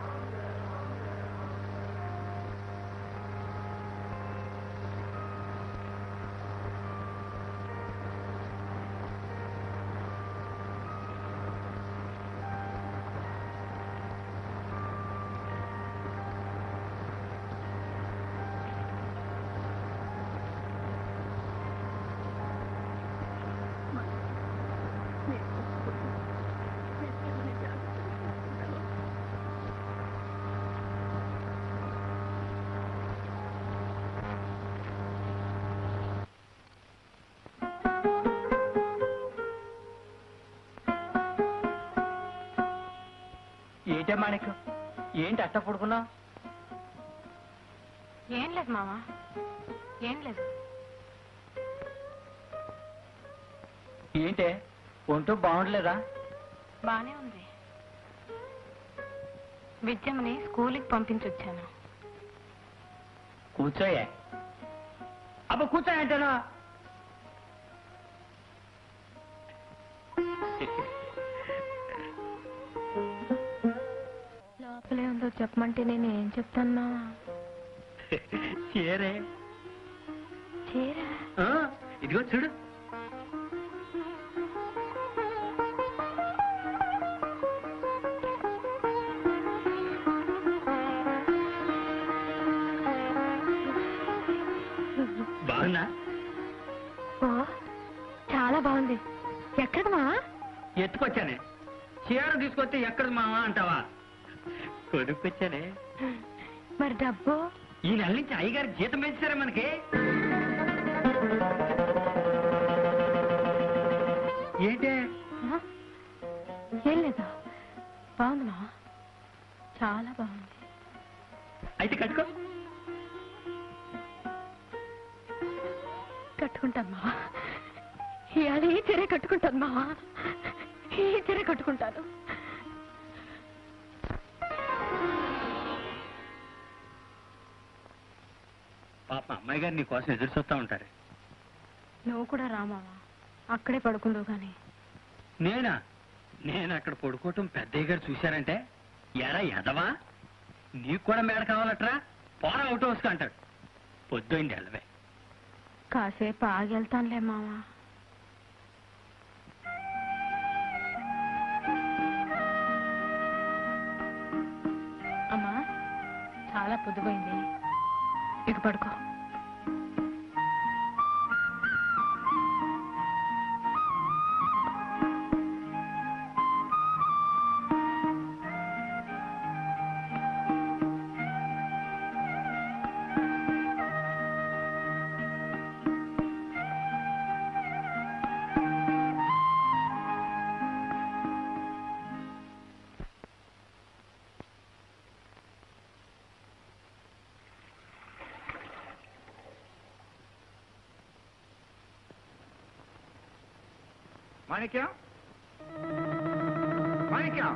B: ఏంటే మాణిక్ ఏంటి అట్ట పడుకున్నా
J: ఏం లేదు మామ ఏం లేదు
B: ఏంటే ఒంటూ బాగుండలేదా
J: బానే ఉంది విద్యమని స్కూల్కి పంపించొచ్చాను
B: కూర్చోయే అబ్బ కూర్చోయంటేనా
J: లోపలే ఉందో చెప్పమంటే నేను ఏం చెప్తాను మామ
B: చేరే
J: చీర
B: ఆ, ఇదిగో చూడు బాగున్నా
J: ఓ చాలా బాగుంది ఎక్కడికి మావా
B: ఎత్తుకొచ్చానే చీర తీసుకొస్తే ఎక్కడ మావా అంటావా కొనుక్కొచ్చానే
J: మరి డబ్బు
B: ఈ నెల నుంచి అయ్యగారు జీతం పెంచారా మనకి ఏంటే
J: ఆ? ఏం లేదా బాగుంది మావా చాలా బాగుంది
B: అయితే కట్టుకో
J: కట్టుకుంటాను మావా ఇవాళ ఈ చీర కట్టుకుంటాను మావా ఈ చీర కట్టుకుంటాను
B: పాప అమ్మాయి గారు నీ కోసం ఎదురు చూస్తా ఉంటారు
J: నువ్వు కూడా రామావా అక్కడే పడుకుందో గాని
B: నేనా నేను అక్కడ పడుకోవటం పెద్దయ్య గారు చూశారంటే ఎరా ఎదవా నీకు కూడా మేడ కావాలట్రా పోరా అవుట్ హౌస్ అంటాడు పొద్దుండి వెళ్ళవే
J: కాసేపు ఆగి వెళ్తానులే మావా అమ్మా చాలా పొద్దుపోయింది ఇక పడుకో
C: మాణిక్యం మాణిక్యం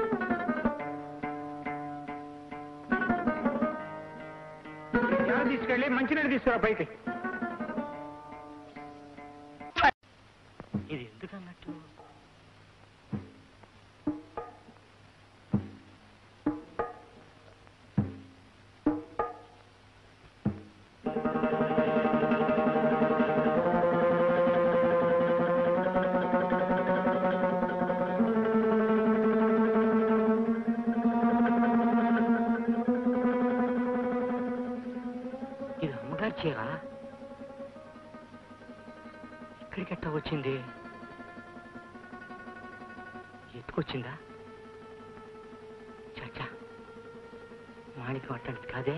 C: చాలా తీసుకెళ్ళి మంచినీళ్ళు తీసుకురా పైకి
B: ఇది ఎందుకన్నట్టు ఇది అమ్మగారి చీర ఇక్కడికి ఎట్టా వచ్చింది ఎత్తుకొచ్చిందా చాచా మాణిక్యం అట్టండి కాదే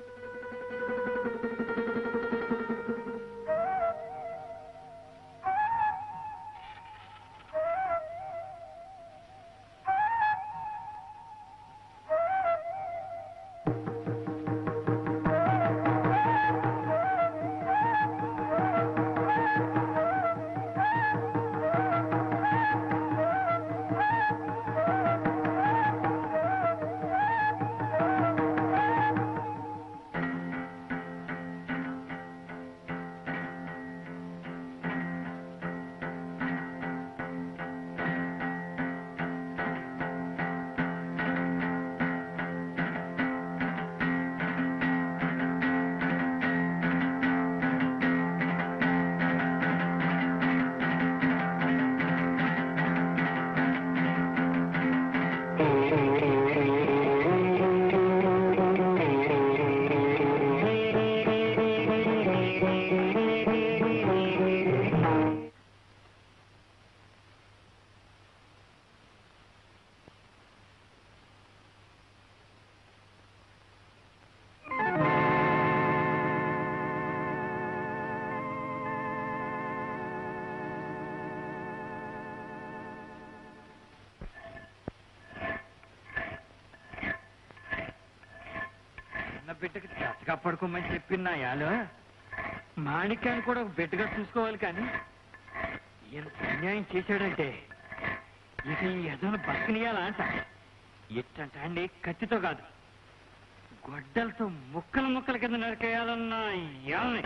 B: చిన్న బిడ్డకి చచ్చగా పడుకోమని చెప్పిన యాలు మాణిక్యాన్ని కూడా ఒక బిడ్డగా చూసుకోవాలి కానీ ఎంత అన్యాయం చేశాడంటే ఇక ఈ ఎదను బతికినియాలా అంట ఎట్టంట అండి కత్తితో కాదు గొడ్డలతో ముక్కలు ముక్కల కింద నరికేయాలన్న యాలని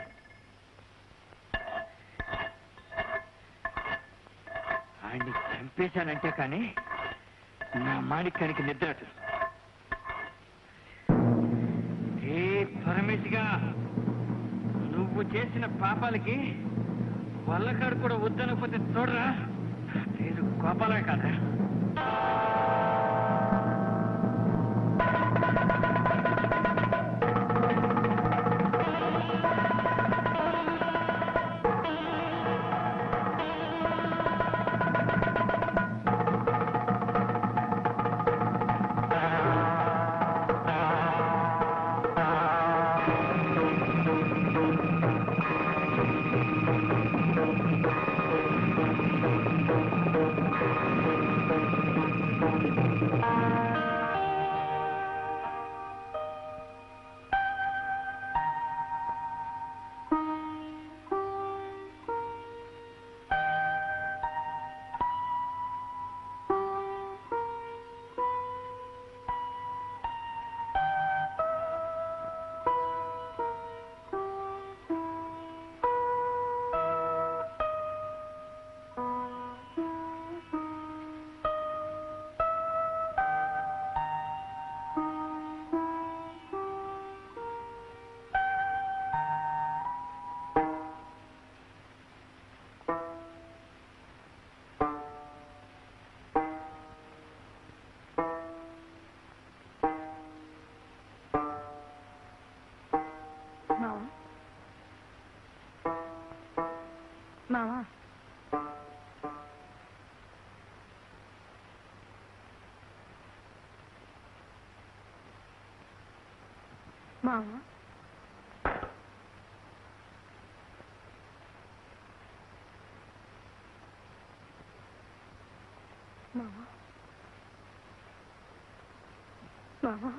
B: ఆయన్ని చంపేశానంటే కానీ నా మాణిక్యానికి నిద్రటు ఏ పరమేశిగా నువ్వు చేసిన పాపాలకి వల్లకాడు కూడా వద్దనకపోతే చూడరా లేదు కోపాలే కాదా
J: మావా మావా మావా మావా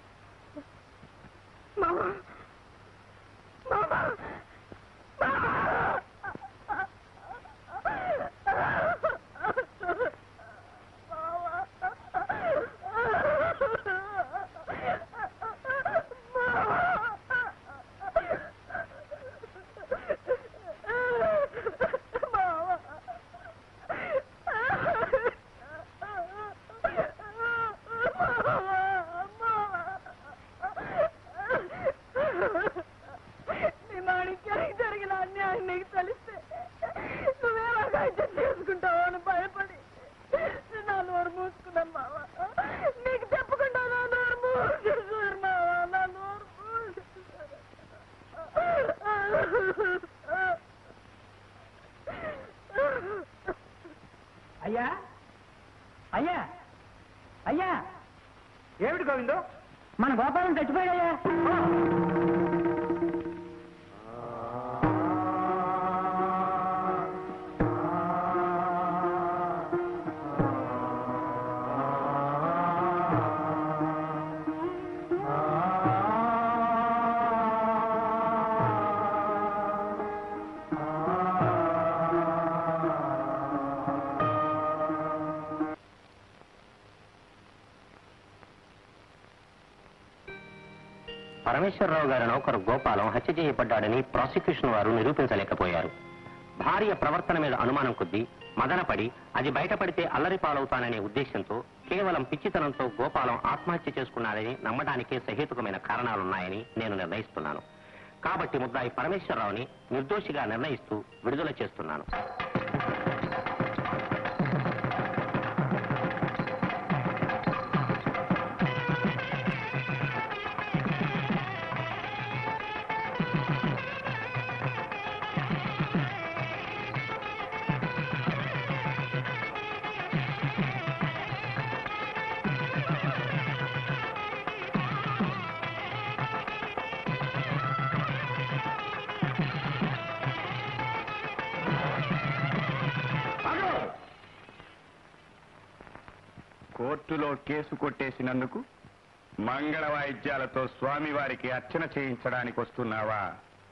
J: మావా మావా
D: నీ మాణిక్యానికి జరిగిన అన్యాయం నీకు తెలిస్తే నువ్వేలాగా అడ్జస్ట్ చేసుకుంటావో అని భయపడి నా నోరు మూసుకున్నాను మావా నీకు చెప్పకుండా నా నోరు మూసేశారు మావా నా నోరు మూసేశారు.
B: అయ్యా అయ్యా అయ్యా ఏమిటి గోవిందు మన గోపాలం చచ్చిపోయాడయ్యా
K: పరమేశ్వరరావు గారి నౌకరు గోపాలం హత్య చేయబడ్డాడని ప్రాసిక్యూషన్ వారు నిరూపించలేకపోయారు భార్య ప్రవర్తన మీద అనుమానం కొద్దీ మదనపడి అది బయటపడితే అల్లరి పాలవుతాననే ఉద్దేశంతో కేవలం పిచ్చితనంతో గోపాలం ఆత్మహత్య చేసుకున్నాడని నమ్మడానికే సహేతుకమైన కారణాలున్నాయని నేను నిర్ణయిస్తున్నాను కాబట్టి ముద్దాయి పరమేశ్వరరావుని నిర్దోషిగా నిర్ణయిస్తూ విడుదల చేస్తున్నాను
L: కోర్టులో కేసు కొట్టేసినందుకు మంగళ వాయిద్యాలతో స్వామివారికి అర్చన చేయించడానికి వస్తున్నావా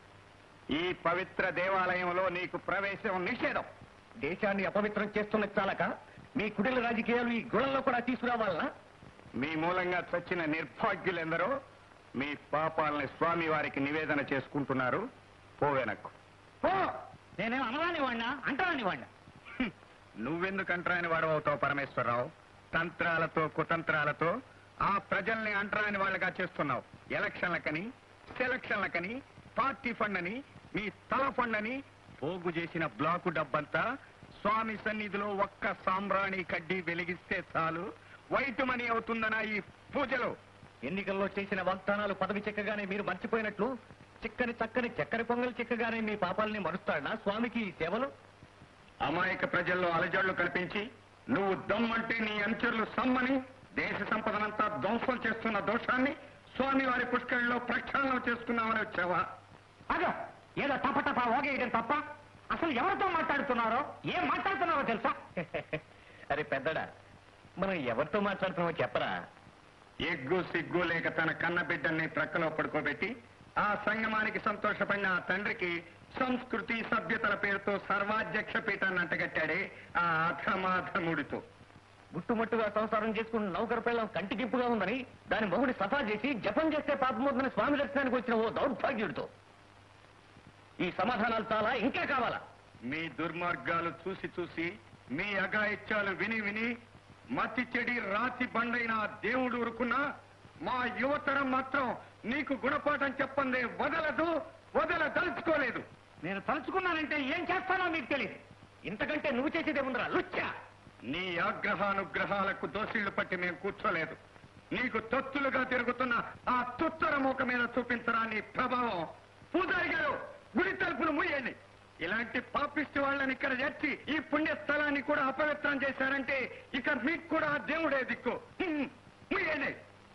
L: ఈ పవిత్ర దేవాలయంలో నీకు ప్రవేశం నిషేధం
I: దేశాన్ని అపవిత్రం చేస్తున్న చాలక మీ కుటిల రాజకీయాలు ఈ గుళంలో కూడా తీసుకురావాలనా
L: మీ మూలంగా చచ్చిన నిర్భాగ్యులెందరో మీ పాపాలని స్వామివారికి నివేదన చేసుకుంటున్నారు పోవెనక్కు
B: పో నేనేం అనరాని వాడినా అంటరాని వాడినా
L: నువ్వెందుకు అంటరాని వాడవవుతావు పరమేశ్వరరావు తంత్రాలతో కుతంత్రాలతో ఆ ప్రజల్ని అంటరాని వాళ్ళగా చేస్తున్నావు ఎలక్షన్లకని సెలక్షన్లకని పార్టీ ఫండ్ అని మీ తల ఫండ్ అని పోగు చేసిన బ్లాకు డబ్బంతా స్వామి సన్నిధిలో ఒక్క సాంబ్రాణి కడ్డీ వెలిగిస్తే చాలు వైట్ మనీ అవుతుందనా ఈ పూజలు
I: ఎన్నికల్లో చేసిన వాగ్దానాలు పదవి చెక్కగానే మీరు మర్చిపోయినట్లు చిక్కని చక్కని చక్కని పొంగల్ చిక్కగానే మీ పాపాలని మరుస్తాడా స్వామికి ఈ సేవలు
L: అమాయక ప్రజల్లో అలజడులు కల్పించి నువ్వు దమ్మంటే నీ అనుచరులు సమ్మని దేశ సంపదనంతా ధ్వంసం చేస్తున్న దోషాన్ని స్వామివారి పుష్కరిలో ప్రక్షాళన చేసుకున్నామని వచ్చావా
B: అదో ఏదో టప టప ఓగేయడం తప్ప అసలు ఎవరితో మాట్లాడుతున్నారో ఏం మాట్లాడుతున్నారో తెలుసా
I: అరే పెద్దడా మనం ఎవరితో మాట్లాడుతున్నామో చెప్పరా
L: ఎగ్గు సిగ్గు లేక తన కన్న బిడ్డల్ని ప్రక్కలో పడుకోబెట్టి ఆ సంగమానికి సంతోషపడిన ఆ తండ్రికి సంస్కృతి సభ్యతల పేరుతో సర్వాధ్యక్ష పీఠాన్ని అంటగట్టాడే ఆ అధమాధముడితో
I: గుట్టుమట్టుగా సంసారం చేసుకున్న నౌకర పిల్లం కంటికిప్పుగా ఉందని దాని మొగుడి సఫా చేసి జపం చేస్తే పాపమవుతుందని స్వామి దర్శనానికి వచ్చిన ఓ దౌర్భాగ్యుడితో ఈ సమాధానాలు చాలా ఇంకా కావాలా
L: మీ దుర్మార్గాలు చూసి చూసి మీ అగాయిత్యాలు విని విని మతి చెడి రాతి బండైన ఆ దేవుడు ఊరుకున్నా మా యువతరం మాత్రం నీకు గుణపాఠం చెప్పందే వదలదు వదలదలుచుకోలేదు
B: నేను తలుచుకున్నానంటే ఏం చేస్తానో మీకు తెలియదు
I: ఇంతకంటే నువ్వు చేసేదే ఉందిరా లుచ్చా
L: నీ ఆగ్రహానుగ్రహాలకు దోషిళ్లు పట్టి మేము కూర్చోలేదు నీకు తొత్తులుగా తిరుగుతున్న ఆ తుత్తర మూక మీద చూపించరా నీ ప్రభావం పూజారి గారు గుడి తలుపులు మూయండి ఇలాంటి పాపిష్టి వాళ్ళని ఇక్కడ చేర్చి ఈ పుణ్య స్థలాన్ని కూడా అపవిత్రం చేశారంటే ఇక మీకు కూడా ఆ దేవుడే దిక్కు హ్మ్, మీరేనే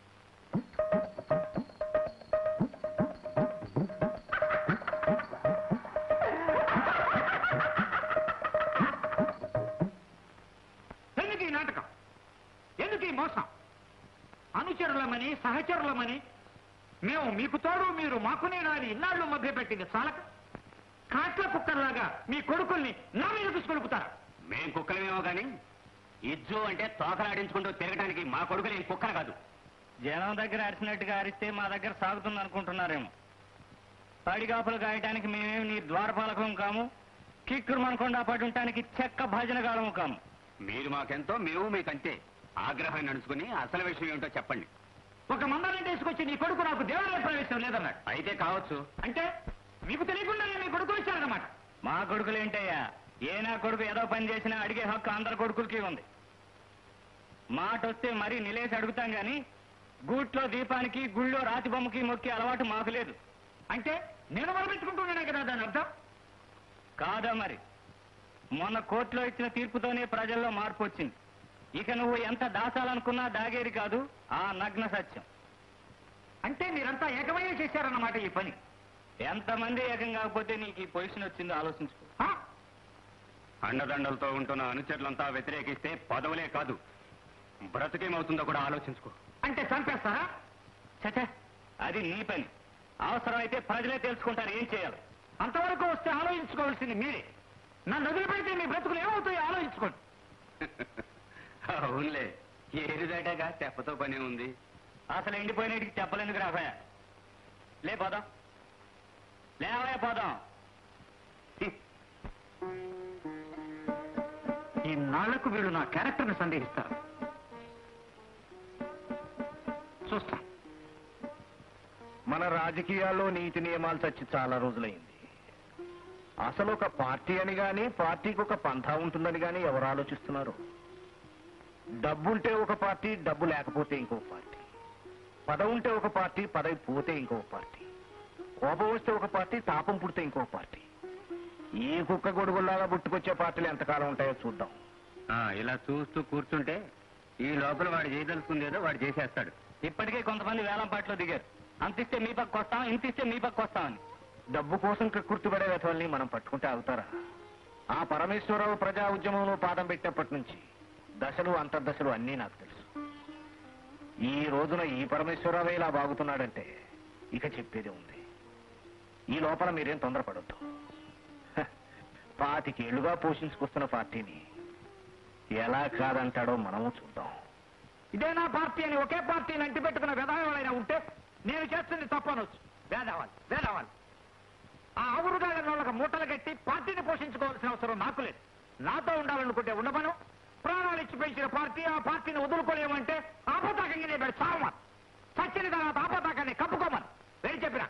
B: ఎందుకు ఈ నాటకం ఎందుకు ఈ మోసం అనుచరులమని సహచరులమని మేము మీకు తోడు మీరు మాకునే నాని ఇన్నాళ్ళు మధ్య పెట్టింది చాలక కాట్ల కుక్కర్లాగా మీ కొడుకుల్ని నా మీద తీసుకొలుపుతారా
K: మేం కుక్కలమేమో గాని ఇజ్జు అంటే తోకలాడించుకుంటూ తిరగడానికి మా కొడుకులు ఏం కుక్కలు కాదు
B: జనం దగ్గర అరిచినట్టుగా అరిస్తే మా దగ్గర సాగుతుంది అనుకుంటున్నారేమో పడిగాపులు గాయటానికి మేమేమి నీ ద్వారపాలకం కాము కిక్కురు మనకుండా పడి ఉండటానికి చెక్క భజనగాళము కాము
K: మీరు మాకెంతో మేము మీకంతే ఆగ్రహాన్ని నడుచుకుని అసలు విషయం ఏమిటో చెప్పండి
B: ఒక మందరం తీసుకొచ్చి నీ కొడుకు నాకు దేవాలయ ప్రవేశం లేదన్నాడు
K: అయితే కావచ్చు
B: అంటే మీకు తెలియకుండానే మీ కొడుకులు ఇచ్చారన్నమాట మా కొడుకులు ఏంటయ్యా ఏ నా కొడుకు ఏదో పని చేసినా అడిగే హక్కు అందరి కొడుకులకి ఉంది మాట వస్తే మరీ నిలేసి అడుగుతాం గాని గూట్లో దీపానికి గుళ్ళో రాతి బొమ్మకి మొక్కి అలవాటు మాకు లేదు అంటే నేను మొదలుపెట్టుకుంటున్నానే కదా దాని అర్థం కాదా మరి మొన్న కోర్టులో ఇచ్చిన తీర్పుతోనే ప్రజల్లో మార్పు వచ్చింది ఇక నువ్వు ఎంత దాచాలనుకున్నా దాగేది కాదు ఆ నగ్న సత్యం అంటే మీరంతా ఏకమయ్యే చేశారన్నమాట ఈ పని ఎంతమంది ఏకం కాకపోతే నీకు ఈ పొజిషన్ వచ్చిందో ఆలోచించుకో ఆ?
K: అండదండలతో ఉంటున్న అనుచరులంతా వ్యతిరేకిస్తే పదవులే కాదు బ్రతుకేమవుతుందో కూడా ఆలోచించుకో
B: అంటే చంపేస్తారా చచ్చా అది నీ పని అవసరమైతే ప్రజలే తెలుసుకుంటారు ఏం చేయాలి అంతవరకు వస్తే ఆలోచించుకోవాల్సింది మీరే నన్ను వదిలిపెడితే మీ బ్రతుకులు ఏమవుతాయో ఆలోచించుకోండి
K: అవునులే ఏరు దాటాక చెప్పతో పని ఉంది
B: అసలు ఎండిపోయినటికి చెప్పలేందుకు రాఫా లే పోదాం లేవే పోదాం ఈ నాళ్లకు వీళ్ళు నా క్యారెక్టర్ని సందేహిస్తారు చూస్తా
E: మన రాజకీయాల్లో నీతి నియమాలు చచ్చి చాలా రోజులైంది అసలు ఒక పార్టీ అని గాని పార్టీకి ఒక పంథా ఉంటుందని గాని ఎవరు ఆలోచిస్తున్నారు డబ్బుంటే ఒక పార్టీ డబ్బు లేకపోతే ఇంకో పార్టీ పదవి ఉంటే ఒక పార్టీ పదవి పోతే ఇంకో పార్టీ కోపం వస్తే ఒక పార్టీ తాపం పుడితే ఇంకో పార్టీ ఈ కుక్క గొడుగుల్లాగా పుట్టుకొచ్చే పార్టీలు ఎంతకాలం ఉంటాయో చూద్దాం
K: ఆ, ఇలా చూస్తూ కూర్చుంటే ఈ లోపల వాడు చేయదలుచుకుందేదో వాడు చేసేస్తాడు
B: ఇప్పటికే కొంతమంది వేలం పాటలో దిగారు అంతిస్తే మీ పక్క వస్తాం ఇంతిస్తే మీ పక్క వస్తామని
E: డబ్బు కోసం కక్కుర్తిపడే వ్యథల్ని మనం పట్టుకుంటే అవుతారా ఆ పరమేశ్వరరావు ప్రజా ఉద్యమంలో పాదం పెట్టినప్పటి నుంచి దశలు అంతర్దశలు అన్నీ నాకు తెలుసు ఈ రోజున ఈ పరమేశ్వరరావు ఇలా బాగుతున్నాడంటే ఇక చెప్పేది ఉంది ఈ లోపల మీరేం తొందరపడొద్దు హ, పాతికేళ్లుగా పోషించుకొస్తున్న పార్టీని ఎలా కాదంటాడో మనము చూద్దాం
B: ఇదే నా పార్టీ అని ఒకే పార్టీని అంటి పెట్టుకున్న విధానాలైనా ఉంటే నేను చేస్తుంది తప్పనొచ్చు వేదవాలి వేదవాలి ఆ ఆవురుగాళ్ళ వాళ్ళకి మూటలు కట్టి పార్టీని పోషించుకోవాల్సిన అవసరం నాకు లేదు నాతో ఉండాలనుకుంటే ఉండమను ప్రాణాలు ఇచ్చి పెంచిన పార్టీ ఆ పార్టీని వదులుకోలేమంటే ఆపతాకంగా నేను చావమని చచ్చిన తర్వాత ఆపతాకాన్ని కప్పుకోమని వేడి చెప్పినా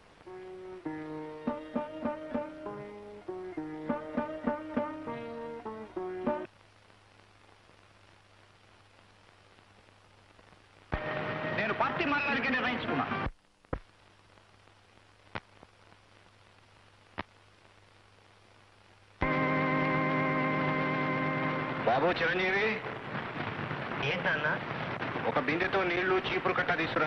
B: నేను పార్టీ మారడానికి నిర్ణయించుకున్నా
E: బాబు చిరంజీవి
K: ఏంటన్నా
E: ఒక బిందెతో నీళ్లు చీపురు కట్ట తీసుకురా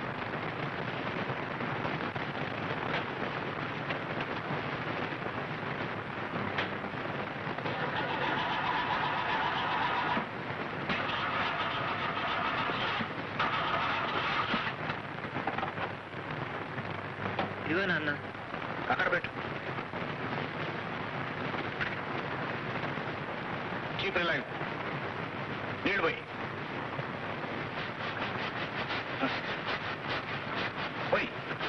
K: ఇదిగో నాన్న
E: అక్కడ పెట్టు చీపురు ఇలా ఇవ్వు. నీళ్లు పోయి పోయి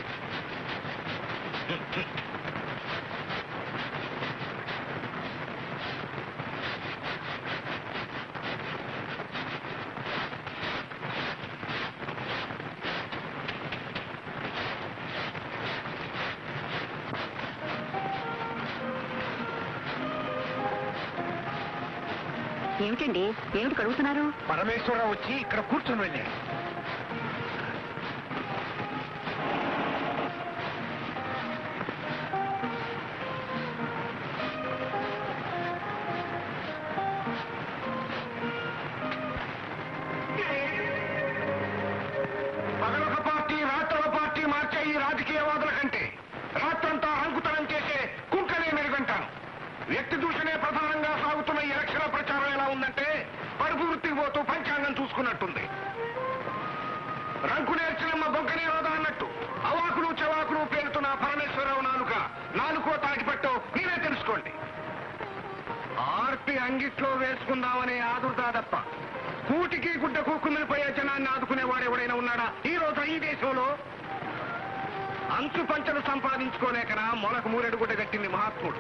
J: ఏమిటండి ఏమిటి కడుగుతున్నారు
E: పరమేశ్వరరావు వచ్చి ఇక్కడ కూర్చొని వెళ్ళాడు కాశీకి పోతూ పంచాంగం చూసుకున్నట్టుంది రంకు నేర్చినమ్మ బొగ్గనే రోదా అన్నట్టు అవాకులు చెవాకులు పేరుతున్న పరమేశ్వరరావు నాలుక నాలుకో తాకిపట్టో మీరే తెలుసుకోండి ఆర్పి అంగిట్లో వేసుకుందామనే ఆదుర్దా తప్ప కూటికి గుడ్డ కూకుమిలిపోయే జనాన్ని ఆదుకునేవాడు ఎవడైనా ఉన్నాడా ఈ రోజు ఈ దేశంలో అంచు పంచలు సంపాదించుకోలేకనా మొలకు మూరెడు గుడ్డ కట్టింది మహాత్ముడు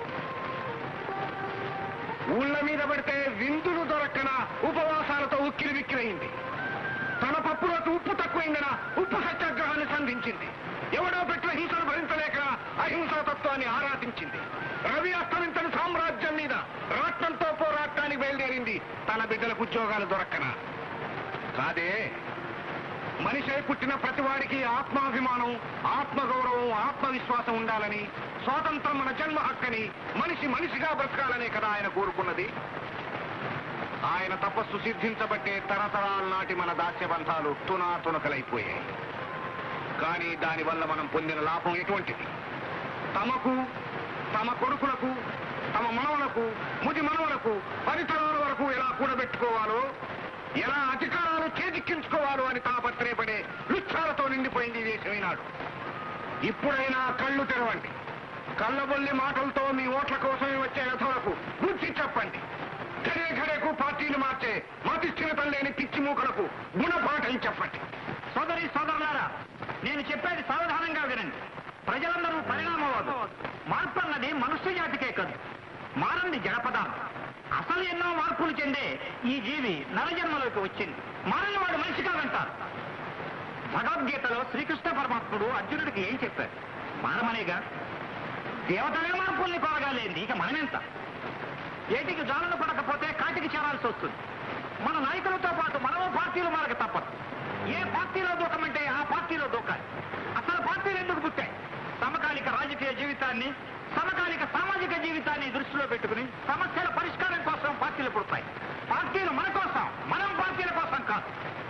E: ఊళ్ళ మీద పడితే విందులు దొరక్కన ఉపవాసాలతో ఉక్కిరి విక్కిరయింది తన పప్పులోకి ఉప్పు తక్కువైందన ఉప్పు సత్యాగ్రహాన్ని సంధించింది ఎవడో పెట్టిన హింసను భరించలేక అహింసా తత్వాన్ని ఆరాధించింది రవి అస్తమించని సామ్రాజ్యం మీద రాట్నంతో పోరాటానికి బయలుదేరింది తన బిడ్డలకు ఉద్యోగాలు దొరక్కన కాదే మనిషి పుట్టిన ప్రతివాడికి ఆత్మాభిమానం ఆత్మగౌరవం ఆత్మవిశ్వాసం ఉండాలని స్వాతంత్రం మన జన్మ హక్కని మనిషి మనిషిగా బ్రతకాలనే కదా ఆయన కోరుకున్నది ఆయన తపస్సు సిద్ధించబట్టే తరతరాల నాటి మన దాస్యబంధాలు తునాతునకలైపోయాయి కానీ దానివల్ల మనం పొందిన లాభం ఎటువంటిది తమకు తమ కొడుకులకు తమ మనవలకు ముది మనవలకు పరితరాల వరకు ఎలా కూడబెట్టుకోవాలో ఎలా అధికారాలు చేజిక్కించుకోవాలో అని తాపత్రయపడే లుచ్చాలతో నిండిపోయింది ఈ దేశం ఈనాడు ఇప్పుడైనా కళ్ళు తెరవండి కళ్ళబొల్లి మాటలతో మీ ఓట్ల కోసమే వచ్చే యథలకు బుద్ధి చెప్పండి ఘడే ఘడేకు పార్టీలు మార్చే మతిస్థిరతం లేని పిచ్చి మూకలకు గుణపాఠం చెప్పండి
B: సోదరి సోదరులారా నేను చెప్పేది సావధానంగా వినండి ప్రజలందరూ పరిణామవాదు మార్పు అన్నది మనుష్య జాతికే కాదు మారంది జడపదాం అసలు ఎన్నో మార్పులు చెందే ఈ జీవి నరజన్మలోకి వచ్చింది మారని వాడు మనిషి కాదంటారు భగవద్గీతలో శ్రీకృష్ణ పరమాత్ముడు అర్జునుడికి ఏం చెప్పారు మారమనేగా దేవతలే మార్పుల్ని కోరగాలేంది ఇక మనమెంత ఏటికి జాలను పడకపోతే కాటికి చేరాల్సి వస్తుంది మన నాయకులతో పాటు మనము పార్టీలు మారక తప్పదు ఏ పార్టీలో దూకమంటే ఆ పార్టీలో దూకాలి అసలు పార్టీలు ఎందుకు పుట్టాయి సమకాలిక రాజకీయ జీవితాన్ని సమకాలిక సామాజిక జీవితాన్ని దృష్టిలో పెట్టుకుని సమస్యల పరిష్కారం కోసం పార్టీలు పుడతాయి పార్టీలు మన కోసం మనం పార్టీల కోసం కాదు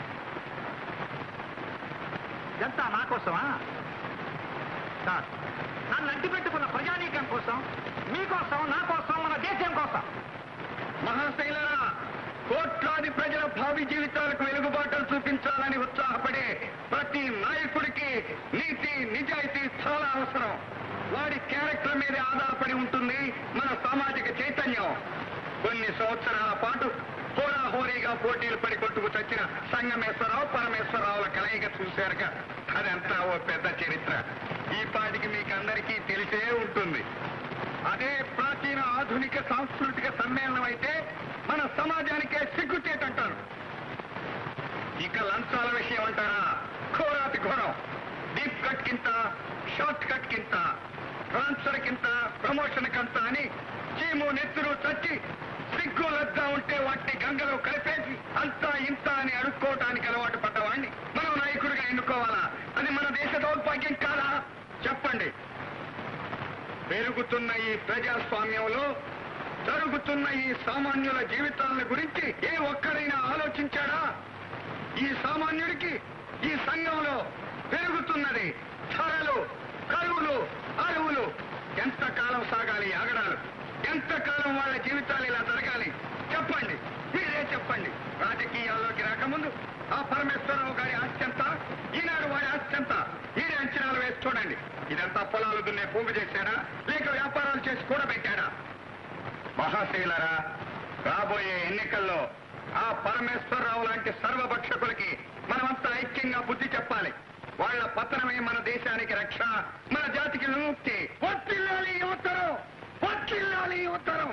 B: ఇదంతా నా కోసమా కాదు నన్ను అడ్డు పెట్టుకున్న ప్రజానీకం కోసం మీకోసం నా కోసం మన దేశం కోసం
E: మహాశైలరా కోట్లాది ప్రజల భావి జీవితాలకు వెలుగుబాటలు చూపించాలని ఉత్సాహపడే ప్రతి నాయకుడికి నీతి నిజాయితీ చాలా అవసరం వాడి క్యారెక్టర్ మీద ఆధారపడి ఉంటుంది మన సామాజిక చైతన్యం కొన్ని సంవత్సరాల పాటు హోరాహోరీగా పోటీలు పడి కొట్టుకు చచ్చిన సంగమేశ్వరరావు పరమేశ్వరరావుల కలయిక చూశారుగా అదంతా ఓ పెద్ద చరిత్ర ఈ పాటికి మీకు అందరికీ తెలిసే ఉంటుంది అదే ప్రాచీన ఆధునిక సాంస్కృతిక సమ్మేళనం అయితే మన సమాజానికే సిగ్గుచేటంటారు ఇక లంచాల విషయం అంటారా ఘోరాతి ఘోరం డీప్ కట్ కింత షార్ట్ కట్ కింత ట్రాన్స్ఫర్ కింత ప్రమోషన్ కంత అని చీము నెత్తురు చచ్చి సిగ్గు లద్ద ఉంటే వాటిని గంగలో కలిపేసి అంతా ఇంత అని అడుక్కోవటానికి అలవాటు పడ్డవాడిని మనం నాయకుడిగా ఎన్నుకోవాలా అది మన దేశ దౌర్భాగ్యం కాదా చెప్పండి పెరుగుతున్న ఈ ప్రజాస్వామ్యంలో జరుగుతున్న ఈ సామాన్యుల జీవితాల గురించి ఏ ఒక్కరైనా ఆలోచించాడా ఈ సామాన్యుడికి ఈ సంఘంలో పెరుగుతున్నది ధరలు కరువులు అరువులు ఎంతకాలం సాగాలి ఈ ఆగడాలు ఎంతకాలం వాళ్ళ జీవితాలు ఇలా జరగాలి చెప్పండి మీరే చెప్పండి రాజకీయాల్లోకి రాకముందు ఆ పరమేశ్వరరావు గారి ఆస్తి ఎంత ఈనాడు వాడి ఆస్తి ఎంత మీరే అంచనాలు వేసి చూడండి ఇదంతా పొలాలు దున్నే పోగు చేశాడా లేక వ్యాపారాలు చేసి కూడా పెట్టాడా మహాశైలరా రాబోయే ఎన్నికల్లో ఆ పరమేశ్వరరావు లాంటి సర్వభక్షకులకి మనమంతా ఐక్యంగా బుద్ధి చెప్పాలి వాళ్ళ పతనమే మన దేశానికి రక్ష మన జాతికి విముక్తి వర్తిల్లాలి ఈ ఉత్తరం వర్తిల్లాలి ఈ ఉత్తరం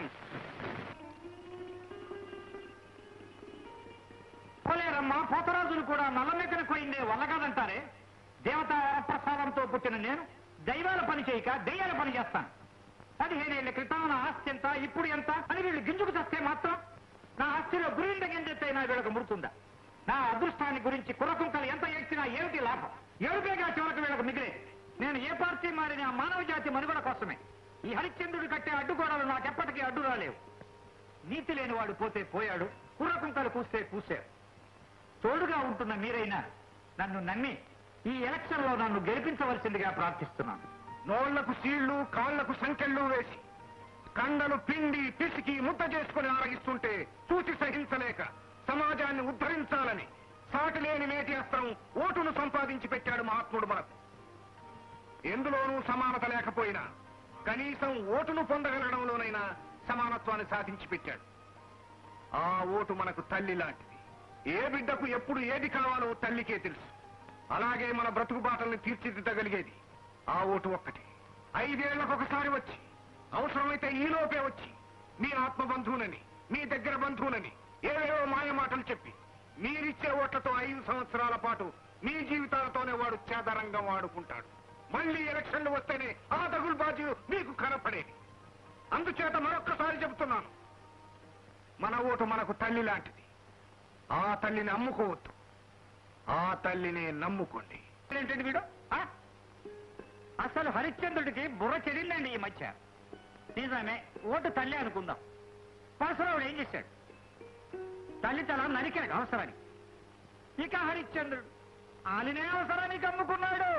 B: పోలేరమ్మ పోతరాజును కూడా నల్లమెక్కన కోయిందే వల్ల కాదంటారే దేవతా వరప్రసాదంతో పుట్టిన నేను దైవాల పని చేయక దెయ్యాల పని చేస్తాను పదిహేనేళ్ల క్రితం నా ఆస్తి ఎంత ఇప్పుడు ఎంత అని వీళ్ళు గింజుకు చస్తే మాత్రం నా ఆస్తిలో గురిండ గింజెత్తైనా వీళ్ళకు ముడుతుందా నా అదృష్టాన్ని గురించి కురకుంకలు ఎంత ఎక్కినా ఏమిటి లాభం ఏడుపేగా చివరకు వీళ్ళకు మిగిలే నేను ఏ పార్టీ మారిన ఆ మానవ జాతి మనుగడ కోసమే ఈ హరిశ్చంద్రుడు కట్టే అడ్డుగోడలు నాకెప్పటికీ అడ్డు రాలేవు నీతి లేని వాడు పోతే పోయాడు కుర్రకుంకలు కూస్తే కూశారు తోడుగా ఉంటున్న మీరైనా నన్ను నమ్మి ఈ ఎలక్షన్ లో నన్ను గెలిపించవలసిందిగా ప్రార్థిస్తున్నాను
E: నోళ్లకు సీళ్లు కాళ్లకు సంకెళ్ళు వేసి కండలు పిండి పిసికి ముద్ద చేసుకుని ఆరగిస్తుంటే చూసి సహించలేక
L: సమాజాన్ని ఉద్ధరించాలని సాటి లేని మేటి అస్త్రం ఓటును సంపాదించి పెట్టాడు మహాత్ముడు మనకు ఎందులోనూ సమానత లేకపోయినా కనీసం ఓటును పొందగలగడంలోనైనా సమానత్వాన్ని సాధించి పెట్టాడు ఆ ఓటు మనకు తల్లి లాంటిది ఏ బిడ్డకు ఎప్పుడు ఏది కావాలో తల్లికే తెలుసు అలాగే మన బ్రతుకు బాటల్ని తీర్చిదిద్దగలిగేది ఆ ఓటు ఒక్కటి ఐదేళ్లకు ఒకసారి వచ్చి అవసరమైతే ఈ లోపే వచ్చి మీ ఆత్మ బంధువునని మీ దగ్గర బంధువునని ఏవేవో మాయ మాటలు చెప్పి మీరిచ్చే ఓట్లతో ఐదు సంవత్సరాల పాటు మీ జీవితాలతోనే వాడు చేదరంగం ఆడుకుంటాడు మళ్ళీ ఎలక్షన్లు వస్తేనే ఆ దగులుబాజు మీకు కనపడేది అందుచేత మరొక్కసారి చెబుతున్నాను మన ఓటు మనకు తల్లి లాంటిది ఆ తల్లిని అమ్ముకోవద్దు ఆ తల్లిని నమ్ముకోండి
B: ఏంటండి వీడు ఆ? అసలు హరిశ్చంద్రుడికి బుర్ర చెడిందండి ఈ మధ్య నిజమే ఓటు తల్లి అనుకుందాం పరశురావుడు ఏం చేశాడు తల్లి తల నరికాడు అవసరానికి ఇక హరిశ్చంద్రుడు ఆలినే అవసరానికి అమ్ముకున్నాడు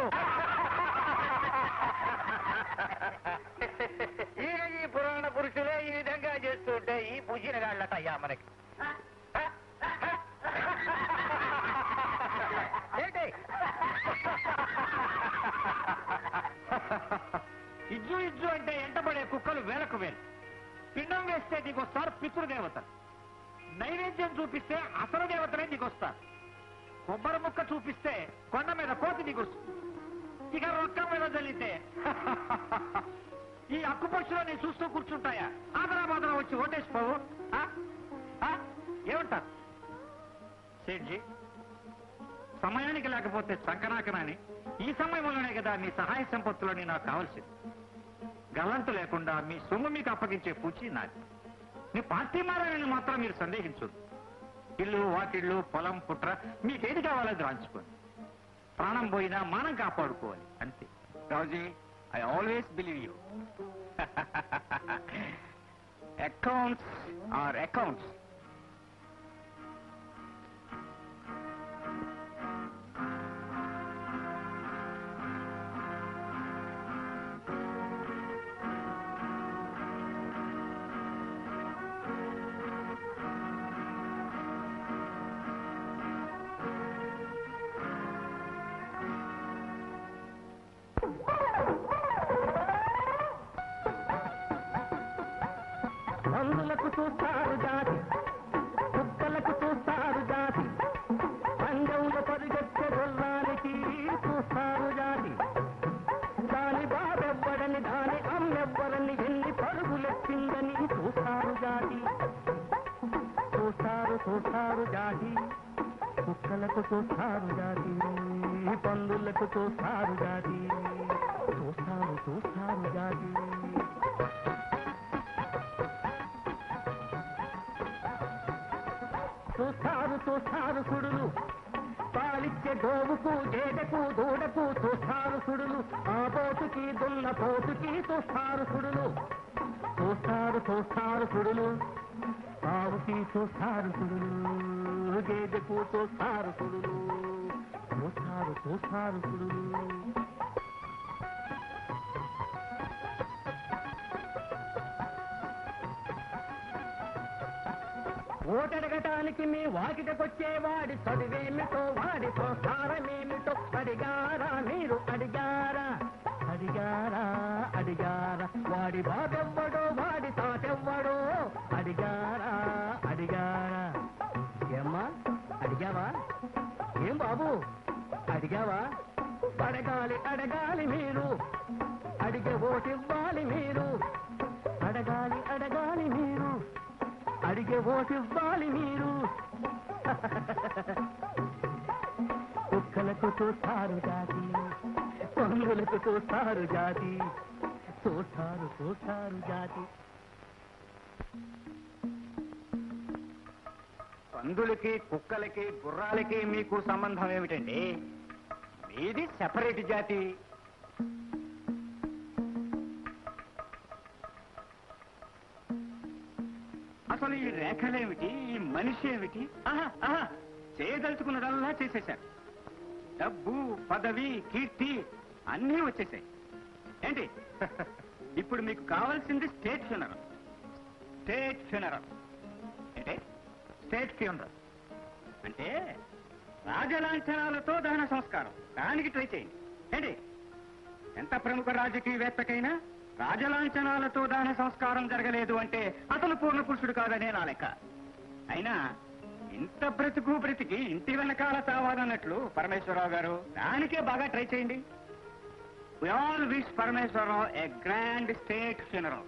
C: ఇక ఈ పురాణ పురుషులే ఈ విధంగా చేస్తుంటే ఈ పుజిన గాళ్ళట అయ్యా మనకి ఏంటి
B: ఇజ్జు ఇజ్జు అంటే ఎంటబడే కుక్కలు వేలకు వేలు పిండం వేస్తే దిగొస్తారు పితృదేవతలు నైవేద్యం చూపిస్తే అసలు దేవతలే దిగొస్తారు కొబ్బరి ముక్క చూపిస్తే కొండ మీద కోతి దిగొస్తుంది ఇక రొక్క మీద జల్లితే ఈ అక్కు పక్షులు నేను చూస్తూ కూర్చుంటాయా ఆదరాబాదరా వచ్చి ఓటేసిపోవు ఆ? ఆ? ఏమంటారు సేట్జీ సమయానికి లేకపోతే సంకనాకనని ఈ సమయంలోనే కదా మీ సహాయ సంపత్తులని నాకు కావాల్సింది గల్లంతు లేకుండా మీ సొమ్ము మీకు అప్పగించే పూచి నాది మీ పార్టీ మారాలని మాత్రం మీరు సందేహించదు ఇల్లు వాకిళ్ళు పొలం పుట్ర మీకేది కావాలో అది రాంచుకోండి ప్రాణం పోయినా మానం కాపాడుకోవాలి అంతే రాజీ I always believe you accounts are accounts
C: మందులకు చూస్తారు జాతి కుక్కలకు చూస్తారు జాతి పంజంలో పరిగెత్తే గొల్లానికి చూస్తారు జాతి దాని బాబెవ్వడని దాని అమ్మెవ్వరని ఎన్ని పరుగులెత్తిందని చూస్తారు జాతి చూస్తారు చూస్తారు జాతి కుక్కలకు చూస్తారు జాతి పందులకు చూస్తారు జాతి చూస్తారు చూస్తారు జాతి చూస్తారు చూస్తారు సుడులు పాలిచ్చే గోవుకు గేదెకు దూడకు చూస్తారు సుడులు ఆ పోతుకి దున్న పోతుకి చూస్తారు సుడులు చూస్తారు చూస్తారు సుడులు ఆవుకి చూస్తారు సుడులు గేదెకు చూస్తారు సుడులు చూస్తారు చూస్తారు సుడులు ఓటడగటానికి మీ వాకిటకొచ్చేవాడి చదివేమిటో వాడి సంసారమేమిటో అడిగారా మీరు అడిగారా అడిగారా అడిగారా వాడి బాబెవ్వడో వాడి తాతెవ్వడో అడిగారా అడిగారా ఏమ్మా అడిగావా ఏం బాబు అడిగావా అడగాలి అడగాలి మీరు అడిగే ఓటివ్వాలి మీరు అడగాలి అడగాలి మీరు అడిగే ఓటివ్వాలి మీరు కుక్కలకు చూస్తారు జాతి పందులకు చూస్తారు జాతి చూస్తారు చూస్తారు జాతి
B: పందులకి కుక్కలకి గుర్రాలకి మీకు సంబంధం ఏమిటండి మీది సెపరేట్ జాతి అసలు ఈ రేఖలేమిటి ఈ మనిషి ఏమిటి ఆహా, ఆహా, చేయదలుచుకున్నదల్లా చేసేశారు డబ్బు పదవి కీర్తి అన్నీ వచ్చేసాయి ఏంటి ఇప్పుడు మీకు కావాల్సింది స్టేట్ ఫ్యూనరల్ స్టేట్ ఫ్యూనరల్ ఏంటి స్టేట్ ఫ్యూనరల్ అంటే రాజలాంఛనాలతో దహన సంస్కారం దానికి ట్రై చేయండి ఏంటి ఎంత ప్రముఖ రాజకీయవేత్తకైనా రాజలాంఛనాలతో దహన సంస్కారం జరగలేదు అంటే అతను పూర్ణ పురుషుడు కాదనే నా లెక్క అయినా ఇంత బ్రతుకు బ్రతికి ఇంటి వెనకాల చావాలన్నట్లు పరమేశ్వరరావు గారు దానికే బాగా ట్రై చేయండి we all wish Parameswararao a grand state funeral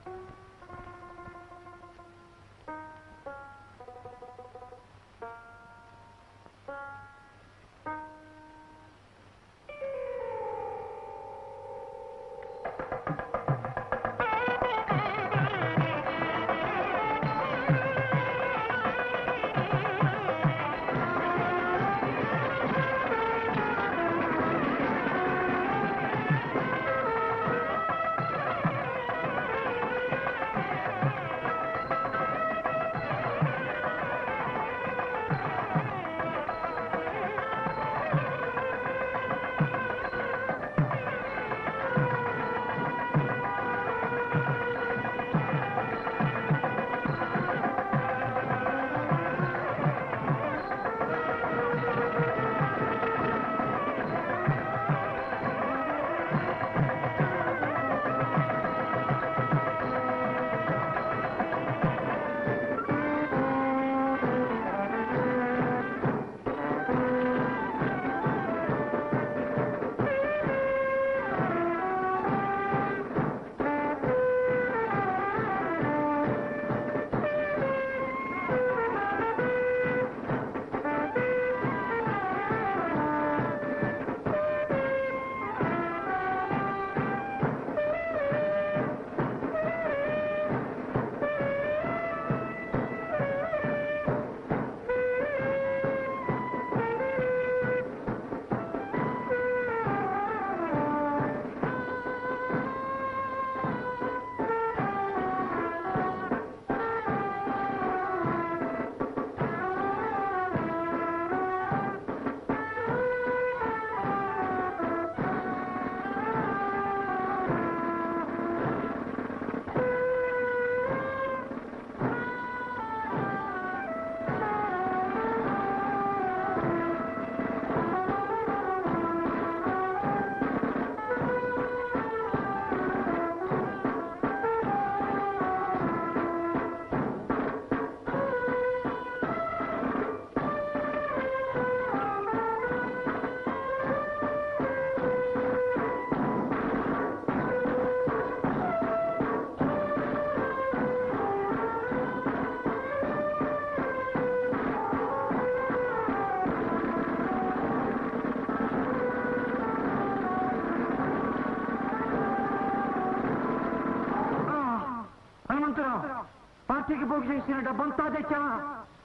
C: Hanumantharao పార్టీకి పోగు చేసిన డబ్బంతా తెచ్చావా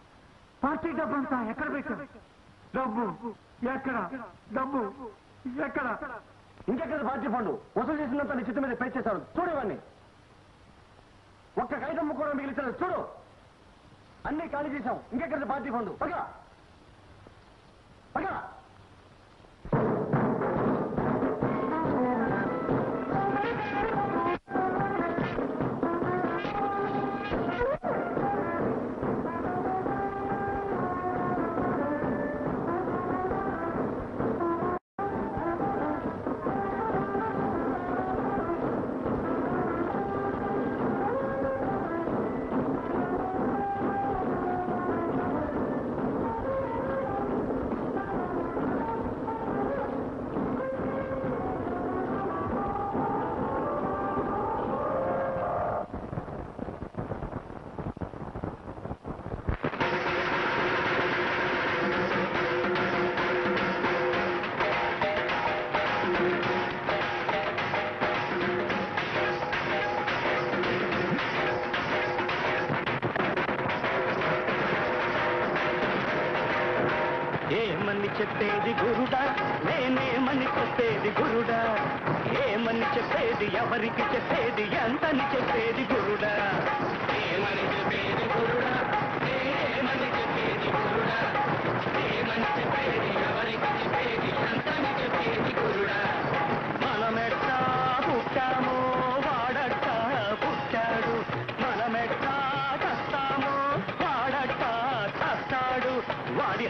C: పార్టీ డబ్బంతా ఎక్కడ పెట్టావు డబ్బు ఎక్కడ డబ్బు ఎక్కడ
F: ఇంకెక్కడ పార్టీ ఫండ్ వసూలు చేసినంత నీ చిత్త మీద పే చేశారు చూడు ఇవన్నీ ఒక్క కాగితం కూడా మిగిలిచారు చూడు అన్ని ఖాళీ చేశాం ఇంకెక్కడ పార్టీ ఫండ్ పగా పగా
B: ఏమని చెప్పేది గురుడా నేనేమని చెప్పేది గురుడా ఏమని చెప్పేది ఎవరికి చెప్పేది ఎంతని చెప్పేది గురుడా ఏమని చెప్పేది గురుడా నేనేమని చెప్పేది గురుడా ఏమని చెప్పేది ఎవరికి చెప్పేది ఎంతని చెప్పేది గురుడా మనమెట్టా పుట్టామో వాడట్టా పుట్టాడు మనమెట్టా చస్తామో వాడట్టా చస్తాడు వాడి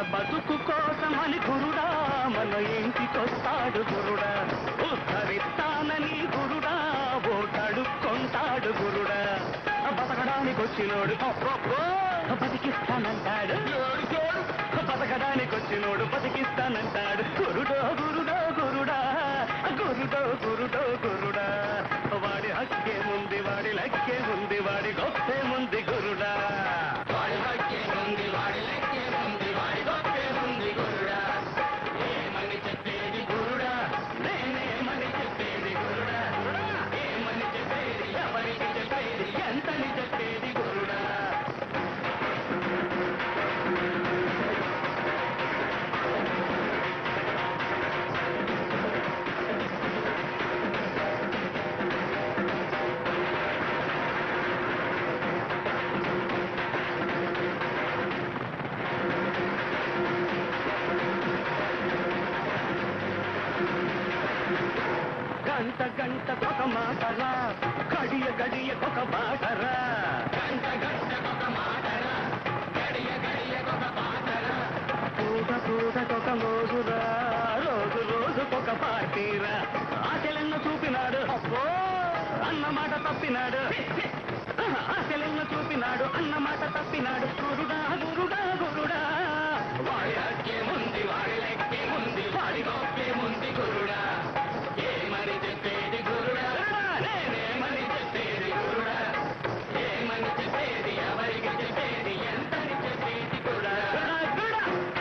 B: బతుకు కోసమని గురుడా మన ఇంటికొస్తాడు గురుడా ఉద్ధరిస్తానని గురుడా ఓటడుక్కొంటాడు గురుడా బతకడానికి వచ్చినోడు అబ్బబ్బో, బతికిస్తానంటాడు బతకడానికి వచ్చినోడు బతికిస్తానంటాడు గురుడో గురుడో గురుడా గురుడో గురుడో గురుడా వాడి హక్కే ఉంది వాడి లక్కే ఉంది వాడి గొప్పే ఉంది గురుడా వాడి హక్కే ఉంది వాడి లక్కే ఉంది వాడి గొప్పే ఉంది గురుడా ఏమని చెప్పేది గురుడా నేనేమని చెప్పేది గురుడా ఏమని చెప్పేది ఎవరికి చెప్పేది ఎంతని చెప్పేది గురుడా గంట గంట ఒక మాటరా గడియ గడియ ఒక మాటరా గంట గంట ఒక మాటరా గడియ గడియ ఒక మాటరా పూట పూటకొక మోజురా రోజు రోజుకొక పార్టీరా ఆశలెన్న చూపినాడు అబ్బో అన్న మాట తప్పినాడు ఆశలెన్న చూపినాడు అన్న మాట తప్పినాడు గురుడా గురుడా గురుడా వాడి హక్కేముంది వాడి లెక్కేముంది వాడి గొప్పేముంది గురుడా ఏమని చెప్పేది గురుడా నేనేమని చెప్పేది గురుడా ఏమని చెప్పేది ఎవరికి చెప్పేది ఎంతని చెప్పేది గురుడా గురుడా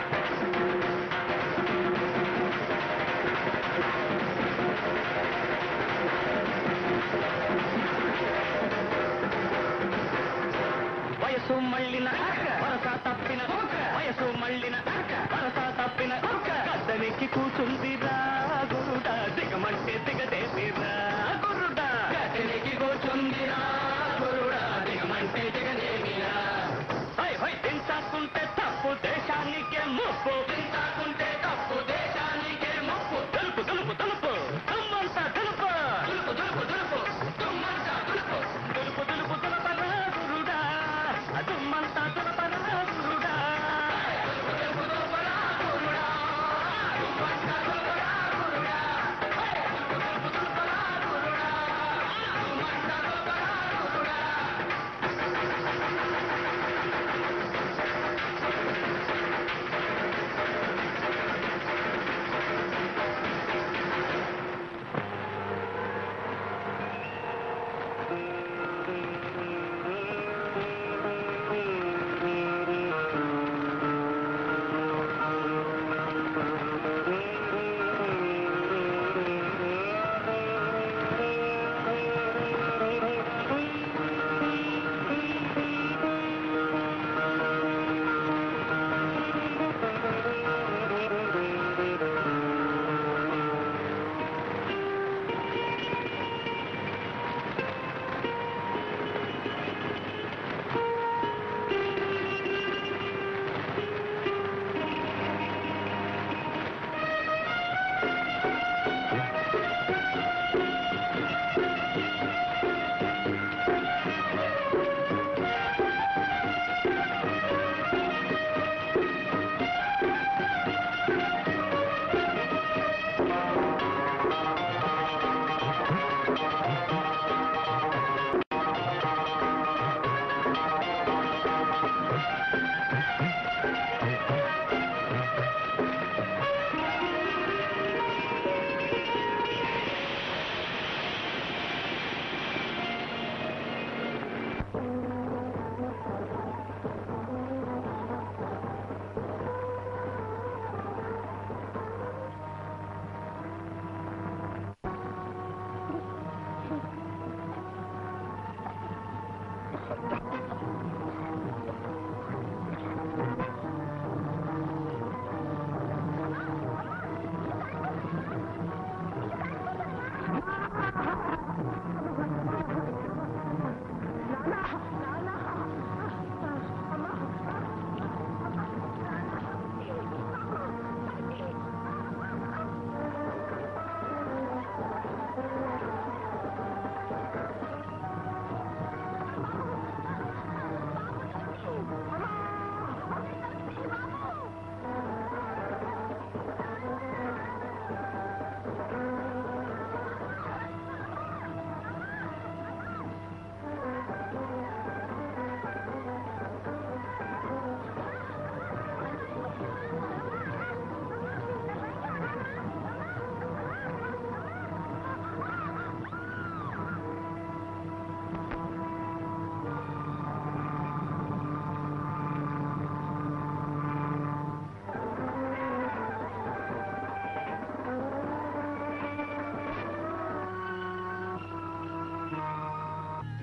B: వయసు మళ్ళిన వరస తప్పిన వయసు మళ్ళిన వరస తప్పిన గద్దనికి కూర్చుందిరా గురుడా దిగమంటే దిగదేసిరా గురుడా గద్దనికి కూర్చుందిరా గురుడా దిగమంటే దిగదేమిరా హై హై తింటాకుంటే తప్పు దేశానికే ముప్పు తింటాకుంటే తప్పు దేశానికే ముప్పు తెలుపు తెలుపు తెలుపు తుమ్మంతా తెలుపు తెలుపు తెలుపు తెలుపు తుమ్మంతా తెలుపు తెలుపు తెలుపు తులపరా గురుడా తుమ్మంతా తులపరా గురుడా తెలుపు తెలుపు తులపరా గురుడా తుమ్మంతా తులపరా గురుడా తెలుపు తెలుపు తులపరా గురుడా తుమ్మంతా తులపరా గురుడా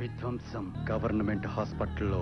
M: విధ్వంసం గవర్నమెంట్ హాస్పిటల్లో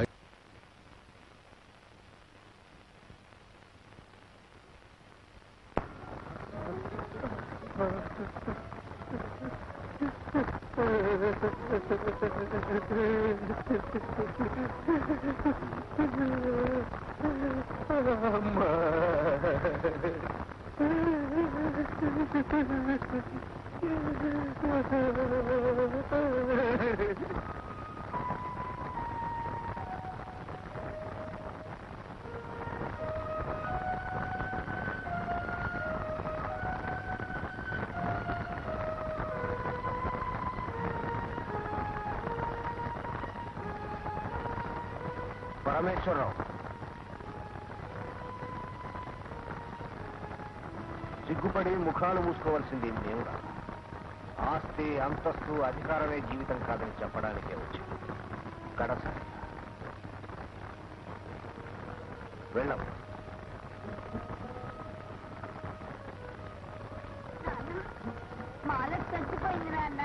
E: పరమేశ్వరరావు సిగ్గుపడి ముఖాలు మూసుకోవాల్సింది దేవుడా ఆస్తి అంతస్తు అధికారమే జీవితం కాదని చెప్పడానికే వచ్చింది గడసారి వెళ్ళం
G: మాల చచ్చిపోయింది నాన్న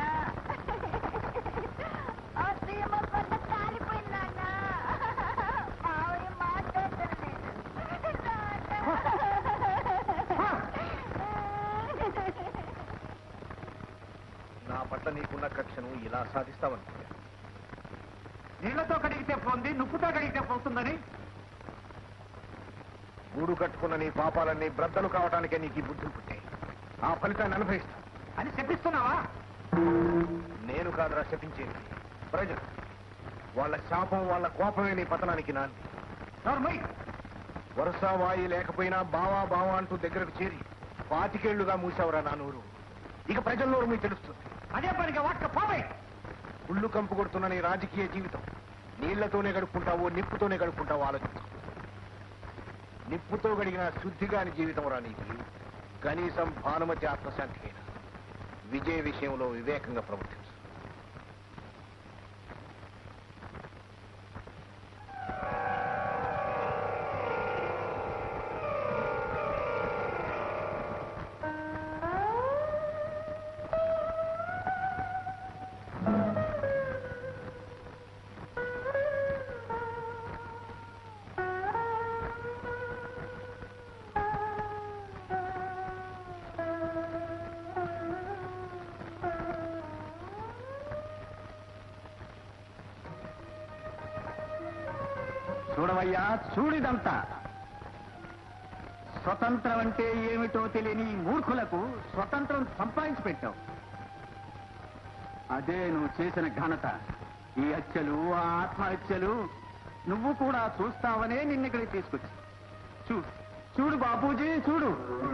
G: ఆ సీమ పంట కాలిపోయింది నాన్న ఆవిడ మాట్లాడతాను
E: నా పట్ల నీకున్న కక్షను ఇలా సాధిస్తావనుకున్నా
A: నీళ్లతో కడిగితే పోంది నుప్పుతో కడిగితే పోతుందని
E: గూడు కట్టుకున్న నీ పాపాలన్నీ బ్రద్దలు కావటానికే నీకు ఈ బుద్ధులు పుట్టాయి ఆ ఫలితాన్ని అనుభవిస్తా
A: అని శపిస్తున్నావా
E: నేను కాదురా శపించేది ప్రజలు వాళ్ళ శాపం వాళ్ళ కోపమే నీ పతనానికి నాంది
A: నోర్మై
E: వరుస వాయి లేకపోయినా బావా బావా అంటూ దగ్గరకు చేరి పాతికేళ్లుగా మూసావురా నా నూరు ఇక ప్రజల నోరు మీకు తెలుస్తుంది
A: అదే పనిగా వాట్క పోవే
E: ఉళ్ళు కంపు కొడుతున్న నీ రాజకీయ జీవితం నీళ్లతోనే గడుపుకుంటావో నిప్పుతోనే గడుపుకుంటావో ఆలోచించు నిప్పుతో గడిగిన శుద్ధిగాని జీవితం రా నీకు కనీసం భానుమతి ఆత్మశాంతికైనా విజయ విషయంలో వివేకంగా ప్రవర్తించు
A: చూడవయ్యా చూడిదంతా స్వతంత్రం అంటే ఏమిటో తెలియని ఈ మూర్ఖులకు స్వతంత్రం సంపాదించి పెట్టావు అదే నువ్వు చేసిన ఘనత ఈ హత్యలు ఆ ఆత్మహత్యలు నువ్వు కూడా చూస్తావనే నిన్నిక్కడికి తీసుకొచ్చి చూడు చూడు బాపూజీ చూడు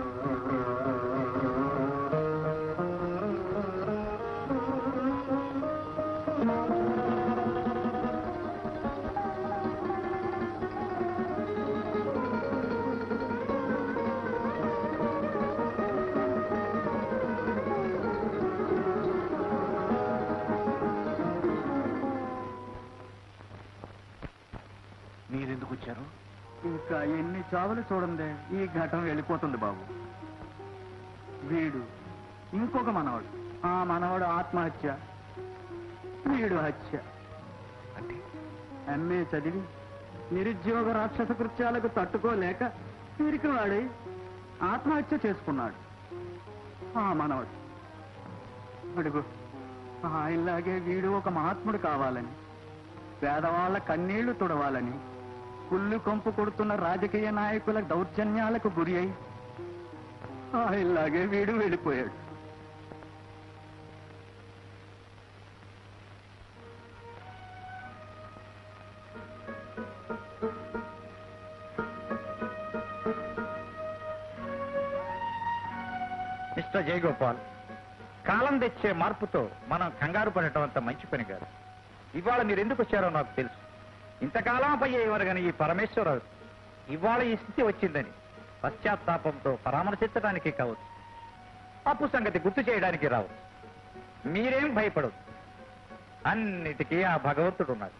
E: మీరెందుకు వచ్చారు
A: ఇంకా ఎన్ని చావులు చూడండి ఈ ఘటం వెళ్ళిపోతుంది బాబు వీడు ఇంకొక మనవడు ఆ మనవడు ఆత్మహత్య వీడు హత్య ఎంఏ చదివి నిరుద్యోగ రాక్షస కృత్యాలకు తట్టుకోలేక వీరికి వాడై ఆత్మహత్య చేసుకున్నాడు ఆ మనవడు అడుగు ఆయనలాగే వీడు ఒక మహాత్ముడు కావాలని పేదవాళ్ల కన్నీళ్లు తుడవాలని కుళ్ళు కొంపు కొడుతున్న రాజకీయ నాయకుల దౌర్జన్యాలకు గురి అయి ఆయనలాగే వీడు వెళ్ళిపోయాడు
N: మిస్టర్ జయగోపాల్ కాలం తెచ్చే మార్పుతో మనం కంగారు పడటం అంత మంచి పని కాదు ఇవాళ మీరు ఎందుకు వచ్చారో నాకు తెలుసు ఇంతకాలం పోయేవారు కానీ ఈ పరమేశ్వరరావు ఇవాళ ఈ స్థితి వచ్చిందని పశ్చాత్తాపంతో పరామర్శించడానికి కావచ్చు అప్పు సంగతి గుర్తు చేయడానికి రావు మీరేం భయపడదు అన్నిటికీ ఆ భగవంతుడు ఉన్నాడు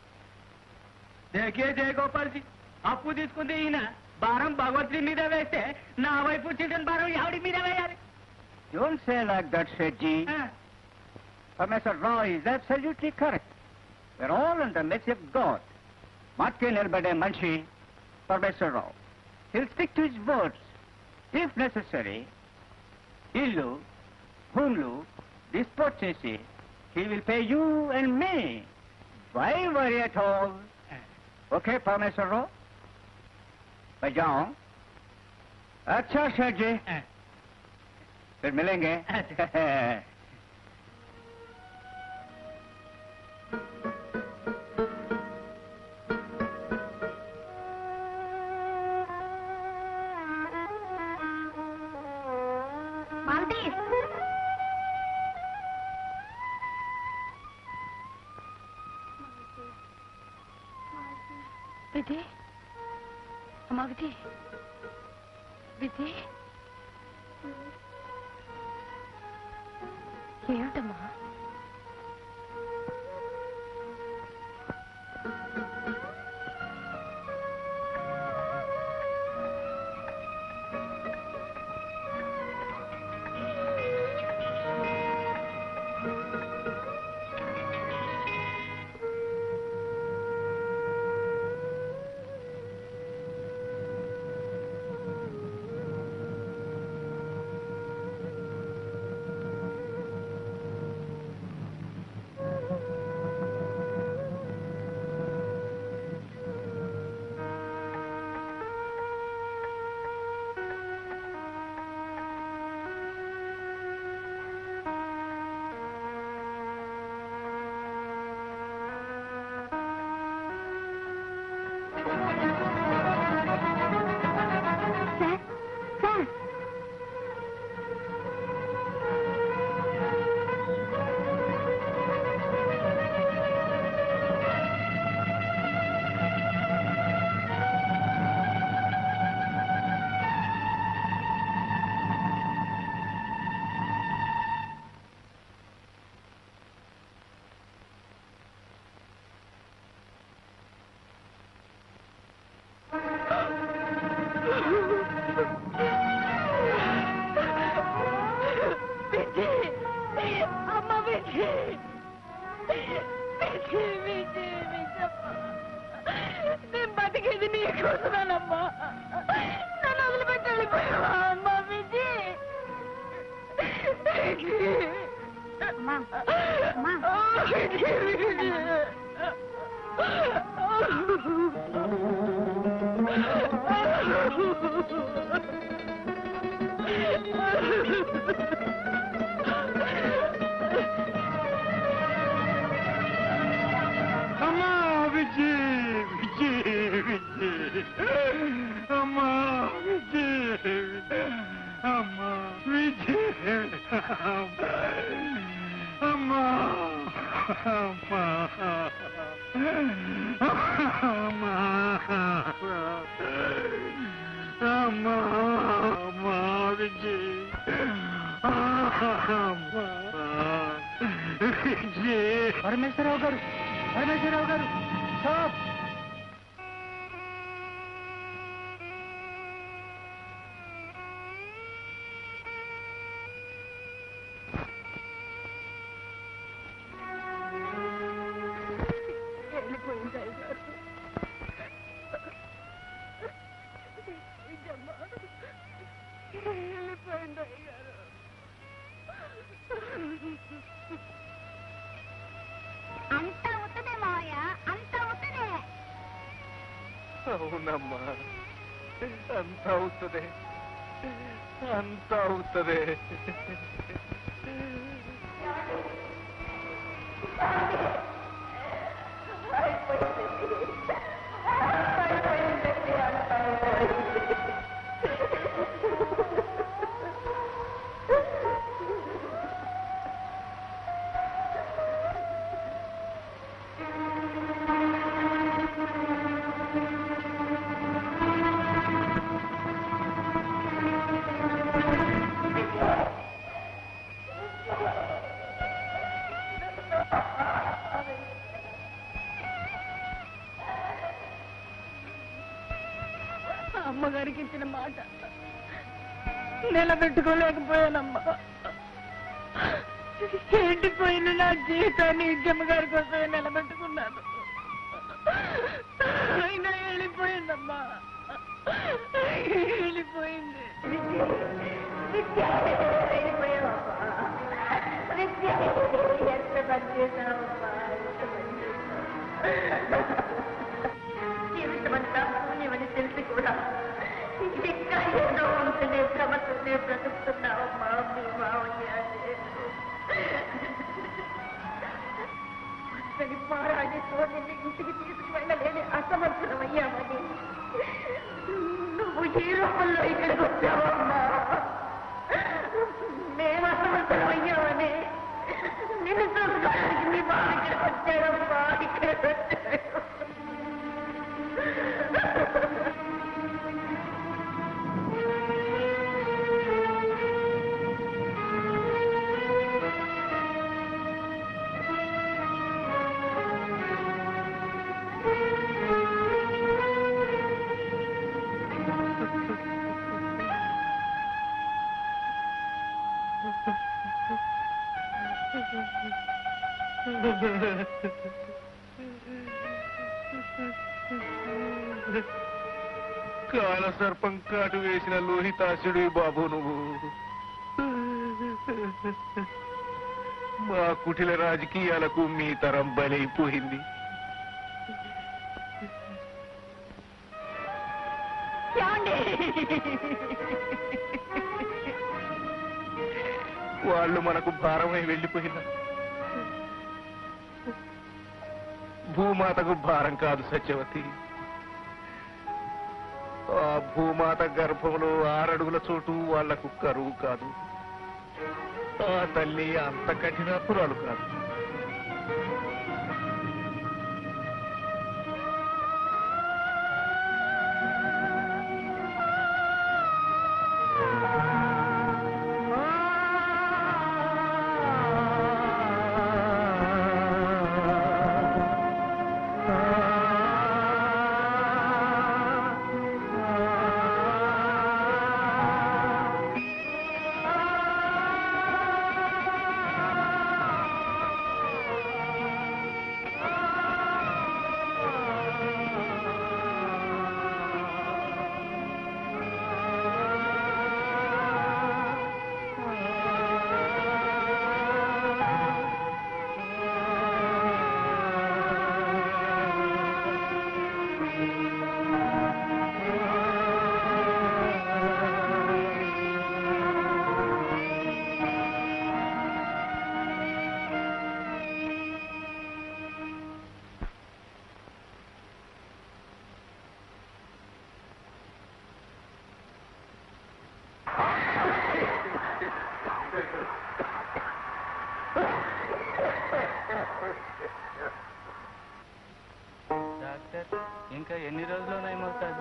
B: దేకే జయగోపాల్ జీ అప్పు తీసుకుంది ఈయన భారం భగవద్గీ మీద వేస్తే నా వైపు చిల్డ్రన్ భారం ఎవడి మీద వేయాలి
A: Don't say like that, Shetty. Professor Roy is absolutely correct.
O: We're all in the mercy of God. మాకే నిలబడే మనిషి Parameswararao he'll stick to his words if necessary ఇల్లు భూములు డిస్పోజ్ చేసి he will pay you and me why worry at all okay Parameswararao बजाओ अच्छा शेठ जी फिर मिलेंगे
H: మాలతి
J: విధి అమ్మా విధి విధి ఏమిటమ్మా
H: సార్ సార్
D: విజయ్ అమ్మ విజయ్ విజయ్ విజయ్ విజయమ్మ నేను బతికేది నీ కోసమేనమ్మా నన్ను వదిలిపెట్టి వెళ్ళిపోయావా అమ్మ విజయ్ విజయ్
H: అమ్మా అమ్మా
D: విజయ్ విజయ్
O: అమ్మా విజయ్ విజయ్ విజయ్ అమ్మా విజయ్ అమ్మా విజయ్ అమ్మా అమ్మా అమ్మా అమ్మా అమ్మా విజయ్ అమ్మా విజయ్ పరమేశ్వరరావు గారు పరమేశ్వరరావు గారు స్టాప్
D: వెళ్ళిపోయింది అయ్యగారు విజయమ్మ వెళ్ళిపోయింది అయ్యగారు
H: అంత ఉత్తదే మావయ్య అంత ఉత్తదే
F: అవునమ్మా అంత అవుతుంది అంత అవుతుంది
D: అమ్మగారికి ఇచ్చిన మాట నిలబెట్టుకోలేకపోయానమ్మా ఎండిపోయిన నా జీవితాన్ని ఇంకమ్మ గారి కోసమే నిలబెట్టుకున్నాను అయినా వెళ్ళిపోయిందమ్మా వెళ్ళిపోయింది ఎంత పని చేశావమ్మా ఎంత పని జీవితమంతా శూన్యమని తెలిసి కూడా ఇంకా ఏదో ఉంటుంది భ్రమతోనే బ్రతుకుతున్నావమ్మా మీ మావయ్య అతని పారాడితో నిన్ను ఇంటికి తీసుకువెళ్ళలేని అసమర్థులమయ్యామని నువ్వు ఈ రూపంలో ఇక్కడికి వచ్చావమ్మా మేము అసమర్థులమయ్యామని నిన్ను చూసుకోవడానికి మీ బావ ఇక్కడికి వచ్చాడమ్మా ఇక్కడికి వచ్చాడు
E: కాల సర్పం కాటు వేసిన లోహితాసుడి బాబు నువ్వు మా కుటిల రాజకీయాలకు మీ తరం బలైపోయింది వాళ్ళు మనకు భారమై వెళ్ళిపోయినా భూమాతకు భారం కాదు సత్యవతి ఆ భూమాత గర్భంలో ఆరడుగుల చోటు వాళ్లకు కరువు కాదు ఆ తల్లి అంత కఠినాపురాలు కాదు
P: డాక్టర్ ఇంకా ఎన్ని రోజులు నయమవుతుంది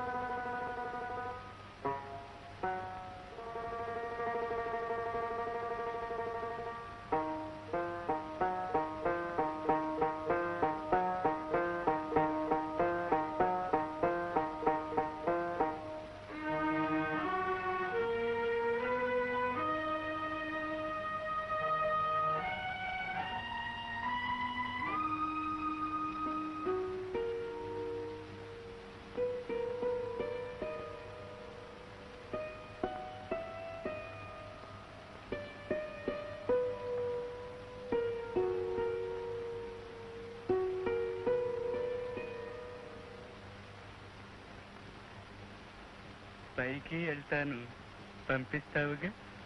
P: పైకి వెళ్తాను పంపిస్తావుగా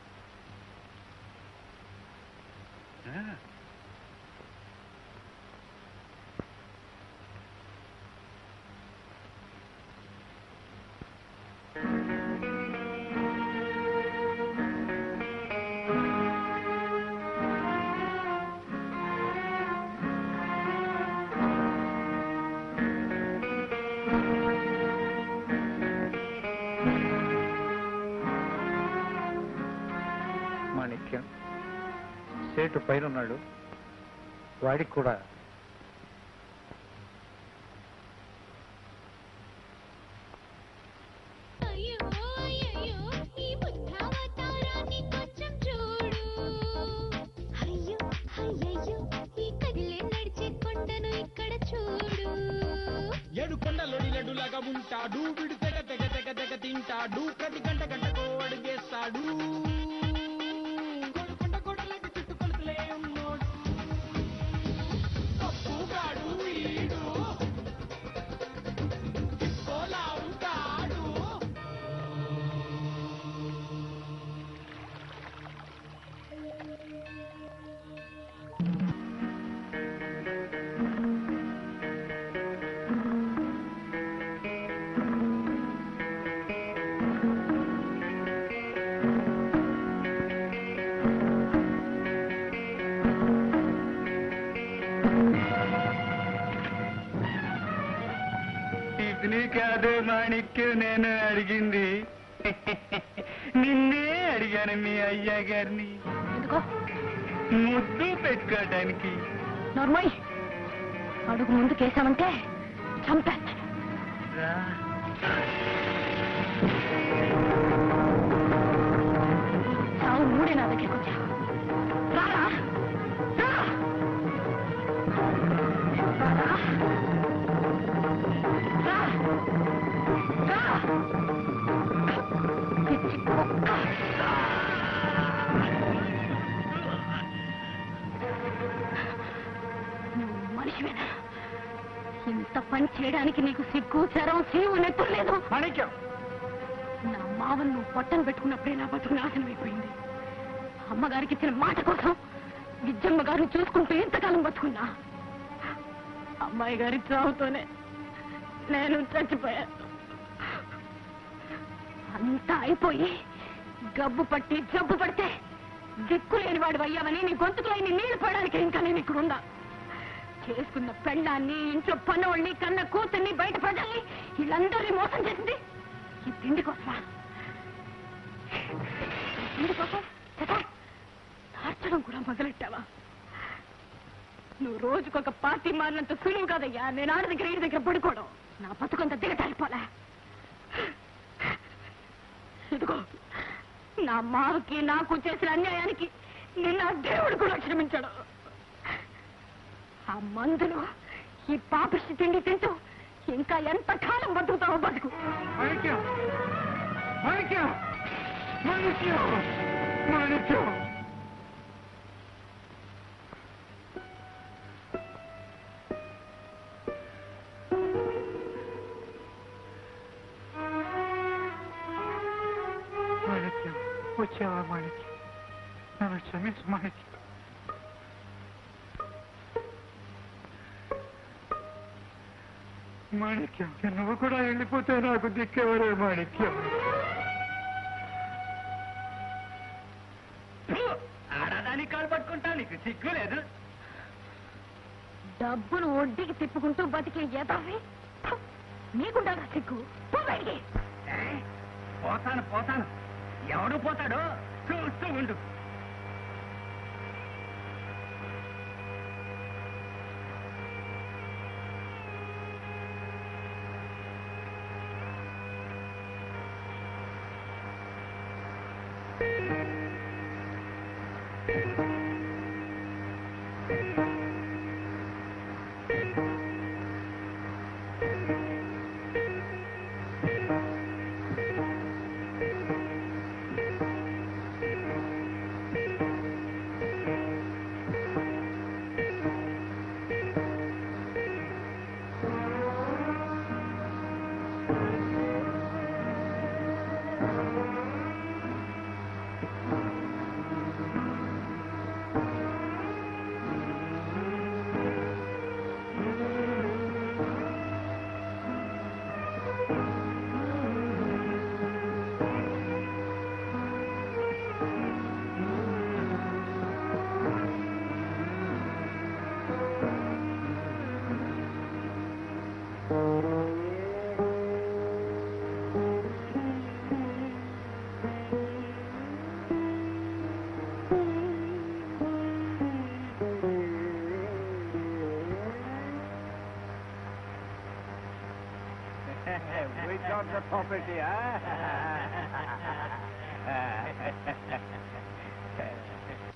P: ఆ.
N: మాణిక్యం సేటు పైన ఉన్నాడు వాడికి కూడా
G: అయ్యో ఈ బుద్ధావతారాన్ని కొంచెం చూడు
Q: వీడు కొండలోని లడ్డులాగా ఉంటాడు వీడు తెగ తెగ తెగ తెగ తింటాడు ప్రతి గంట గంటకో అడుగేస్తాడు కొడుకుంట కొడలకి చుట్టు కొలుతులే ఉన్నోడు పప్పుగాడు వీడు చిక్కోలా ఉంటాడు
P: టిఫిన్ కాదు మాణిక్యం నేను అడిగింది నిన్నే అడిగాను మీ అయ్యా గారిని
J: ఎందుకో
P: ముద్దు పెట్టుకోవడానికి
J: నోర్మయ్ అడుగు ముందు కేసామంటే చంపేస్తాను
P: రా
J: చావు మూడే నా దగ్గరికి వచ్చా రారా రా. రారా. రా. రా. పిచ్చి కుక్క. నువ్వు మనిషివేనా ఇంత పని చేయడానికి నీకు సిగ్గు చరం సీవు నెప్పులేదు
P: మాణిక్యం
J: నా మావన్ నువ్వు పొట్టను పెట్టుకున్నప్పుడే నా బతుకు నాశనం అయిపోయింది అమ్మగారికి ఇచ్చిన మాట కోసం విద్యమ్మ గారిని చూసుకుంటూ ఎంతకాలం బతుకున్నా అమ్మాయి గారి చావుతోనే నేను చచ్చిపోయాను అంతా అయిపోయి గబ్బు పట్టి జబ్బు పడితే దిక్కు లేని వాడు అయ్యావని నీ గొంతుకు లేని నీళ్లు పడడానికి ఇంకా నేను ఇక్కడ ఉందా చేసుకున్న పెళ్ళాన్ని ఇంట్లో పన్నోళ్ళని కన్న కూతుర్ని బయట ప్రజల్ని వీళ్ళందరినీ మోసం చేసింది ఈ తిండి కోసమా ఈ తిండి కోసం చటా మార్చడం కూడా మొదలెట్టావా నువ్వు రోజుకొక పార్టీ మారినంత సులువు కాదయ్యా నేను ఆడ దగ్గర ఈ దగ్గర పడుకోవడం నా బతుకంత దిగటారిపోలే ఇదిగో నా మావకి నాకు చేసిన అన్యాయానికి నిన్న ఆ దేవుడు కూడా క్షమించాడు ఆ మందులు ఈ పాపిష్టి తిండి తింటూ ఇంకా ఎంత కాలం బతుకుతావో బతుకు
P: మాణిక్యం మాణిక్యం మాణిక్యం మాణిక్యం మాణిక్యం వచ్చావా మాణిక్యం నన్ను క్షమించు మాణిక్యం మాణిక్యం నువ్వు కూడా వెళ్ళిపోతే నాకు దిక్కెవరే మాణిక్యం
B: ఆడదానికి కాలు పట్టుకుంటా నీకు సిగ్గు లేదు
J: డబ్బును వడ్డీకి తిప్పుకుంటూ బతికే ఎదవి నీకుండాలి సిగ్గు పో బయటికి
B: పోతాను పోతాను ఎవడు పోతాడో చూస్తూ ఉండు
O: we got the property, huh?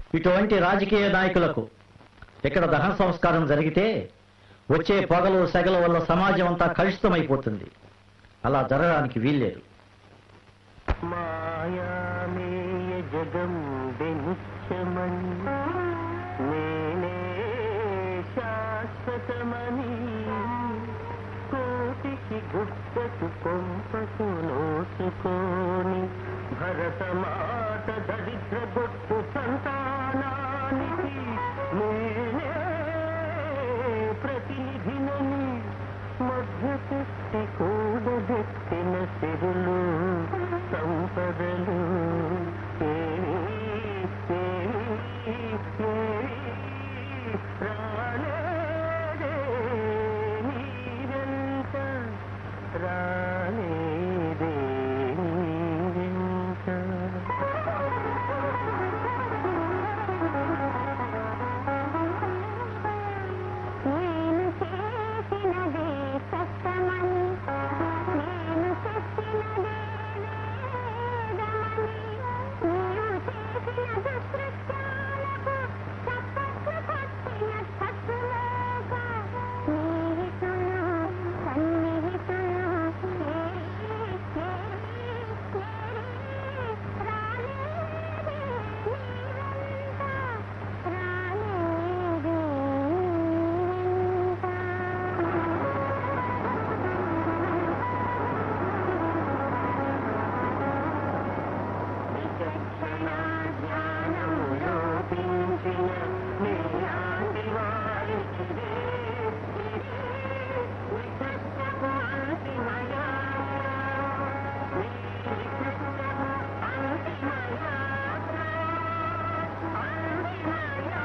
R: ఇటువంటి రాజకీయ నాయకులకు ఇక్కడ దహన సంస్కారం జరిగితే వచ్చే పొగలు సెగల వల్ల సమాజం అంతా కలుషితమైపోతుంది అలా జరగడానికి వీల్లేదు
C: మాయామేయ జగంబె నిత్యమని నేనే శాశ్వతమని కోటికి గుప్పకు కొంపకు నోచుకోని భరతమాత దరిద్ర గొప్పు సంతానానికి నేనే ప్రతినిధినని మధ్య పెట్టి కూడబెట్టిన సిరులు సంపదలు ఏమీ, ఏమీ, ఏమీ రాలేదే నీవెంత రాలేదే నీవెంత
G: నేను చేసినదే కష్టమని నేను చెప్పినదే వేదమని నీవు చేసిన దుష్కృత్యాలకు చప్పట్లు కొట్టిన శత్రులేక స్నేహితులు సన్నిహితులు ఏరి, ఏరి, ఏరి, రాలేదే నీవెంత రాలేదే
C: విచక్షణ జ్ఞానం లోపించిన నీలాంటి వారికి వికృష్టపు అంతిమయా వికృష్టపు అంతిమయా అంతిమయా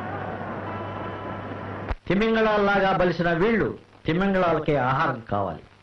R: తిమింగళాల్లాగా బలిసిన వీళ్ళు తిమింగళాలకే ఆహారం కావాలి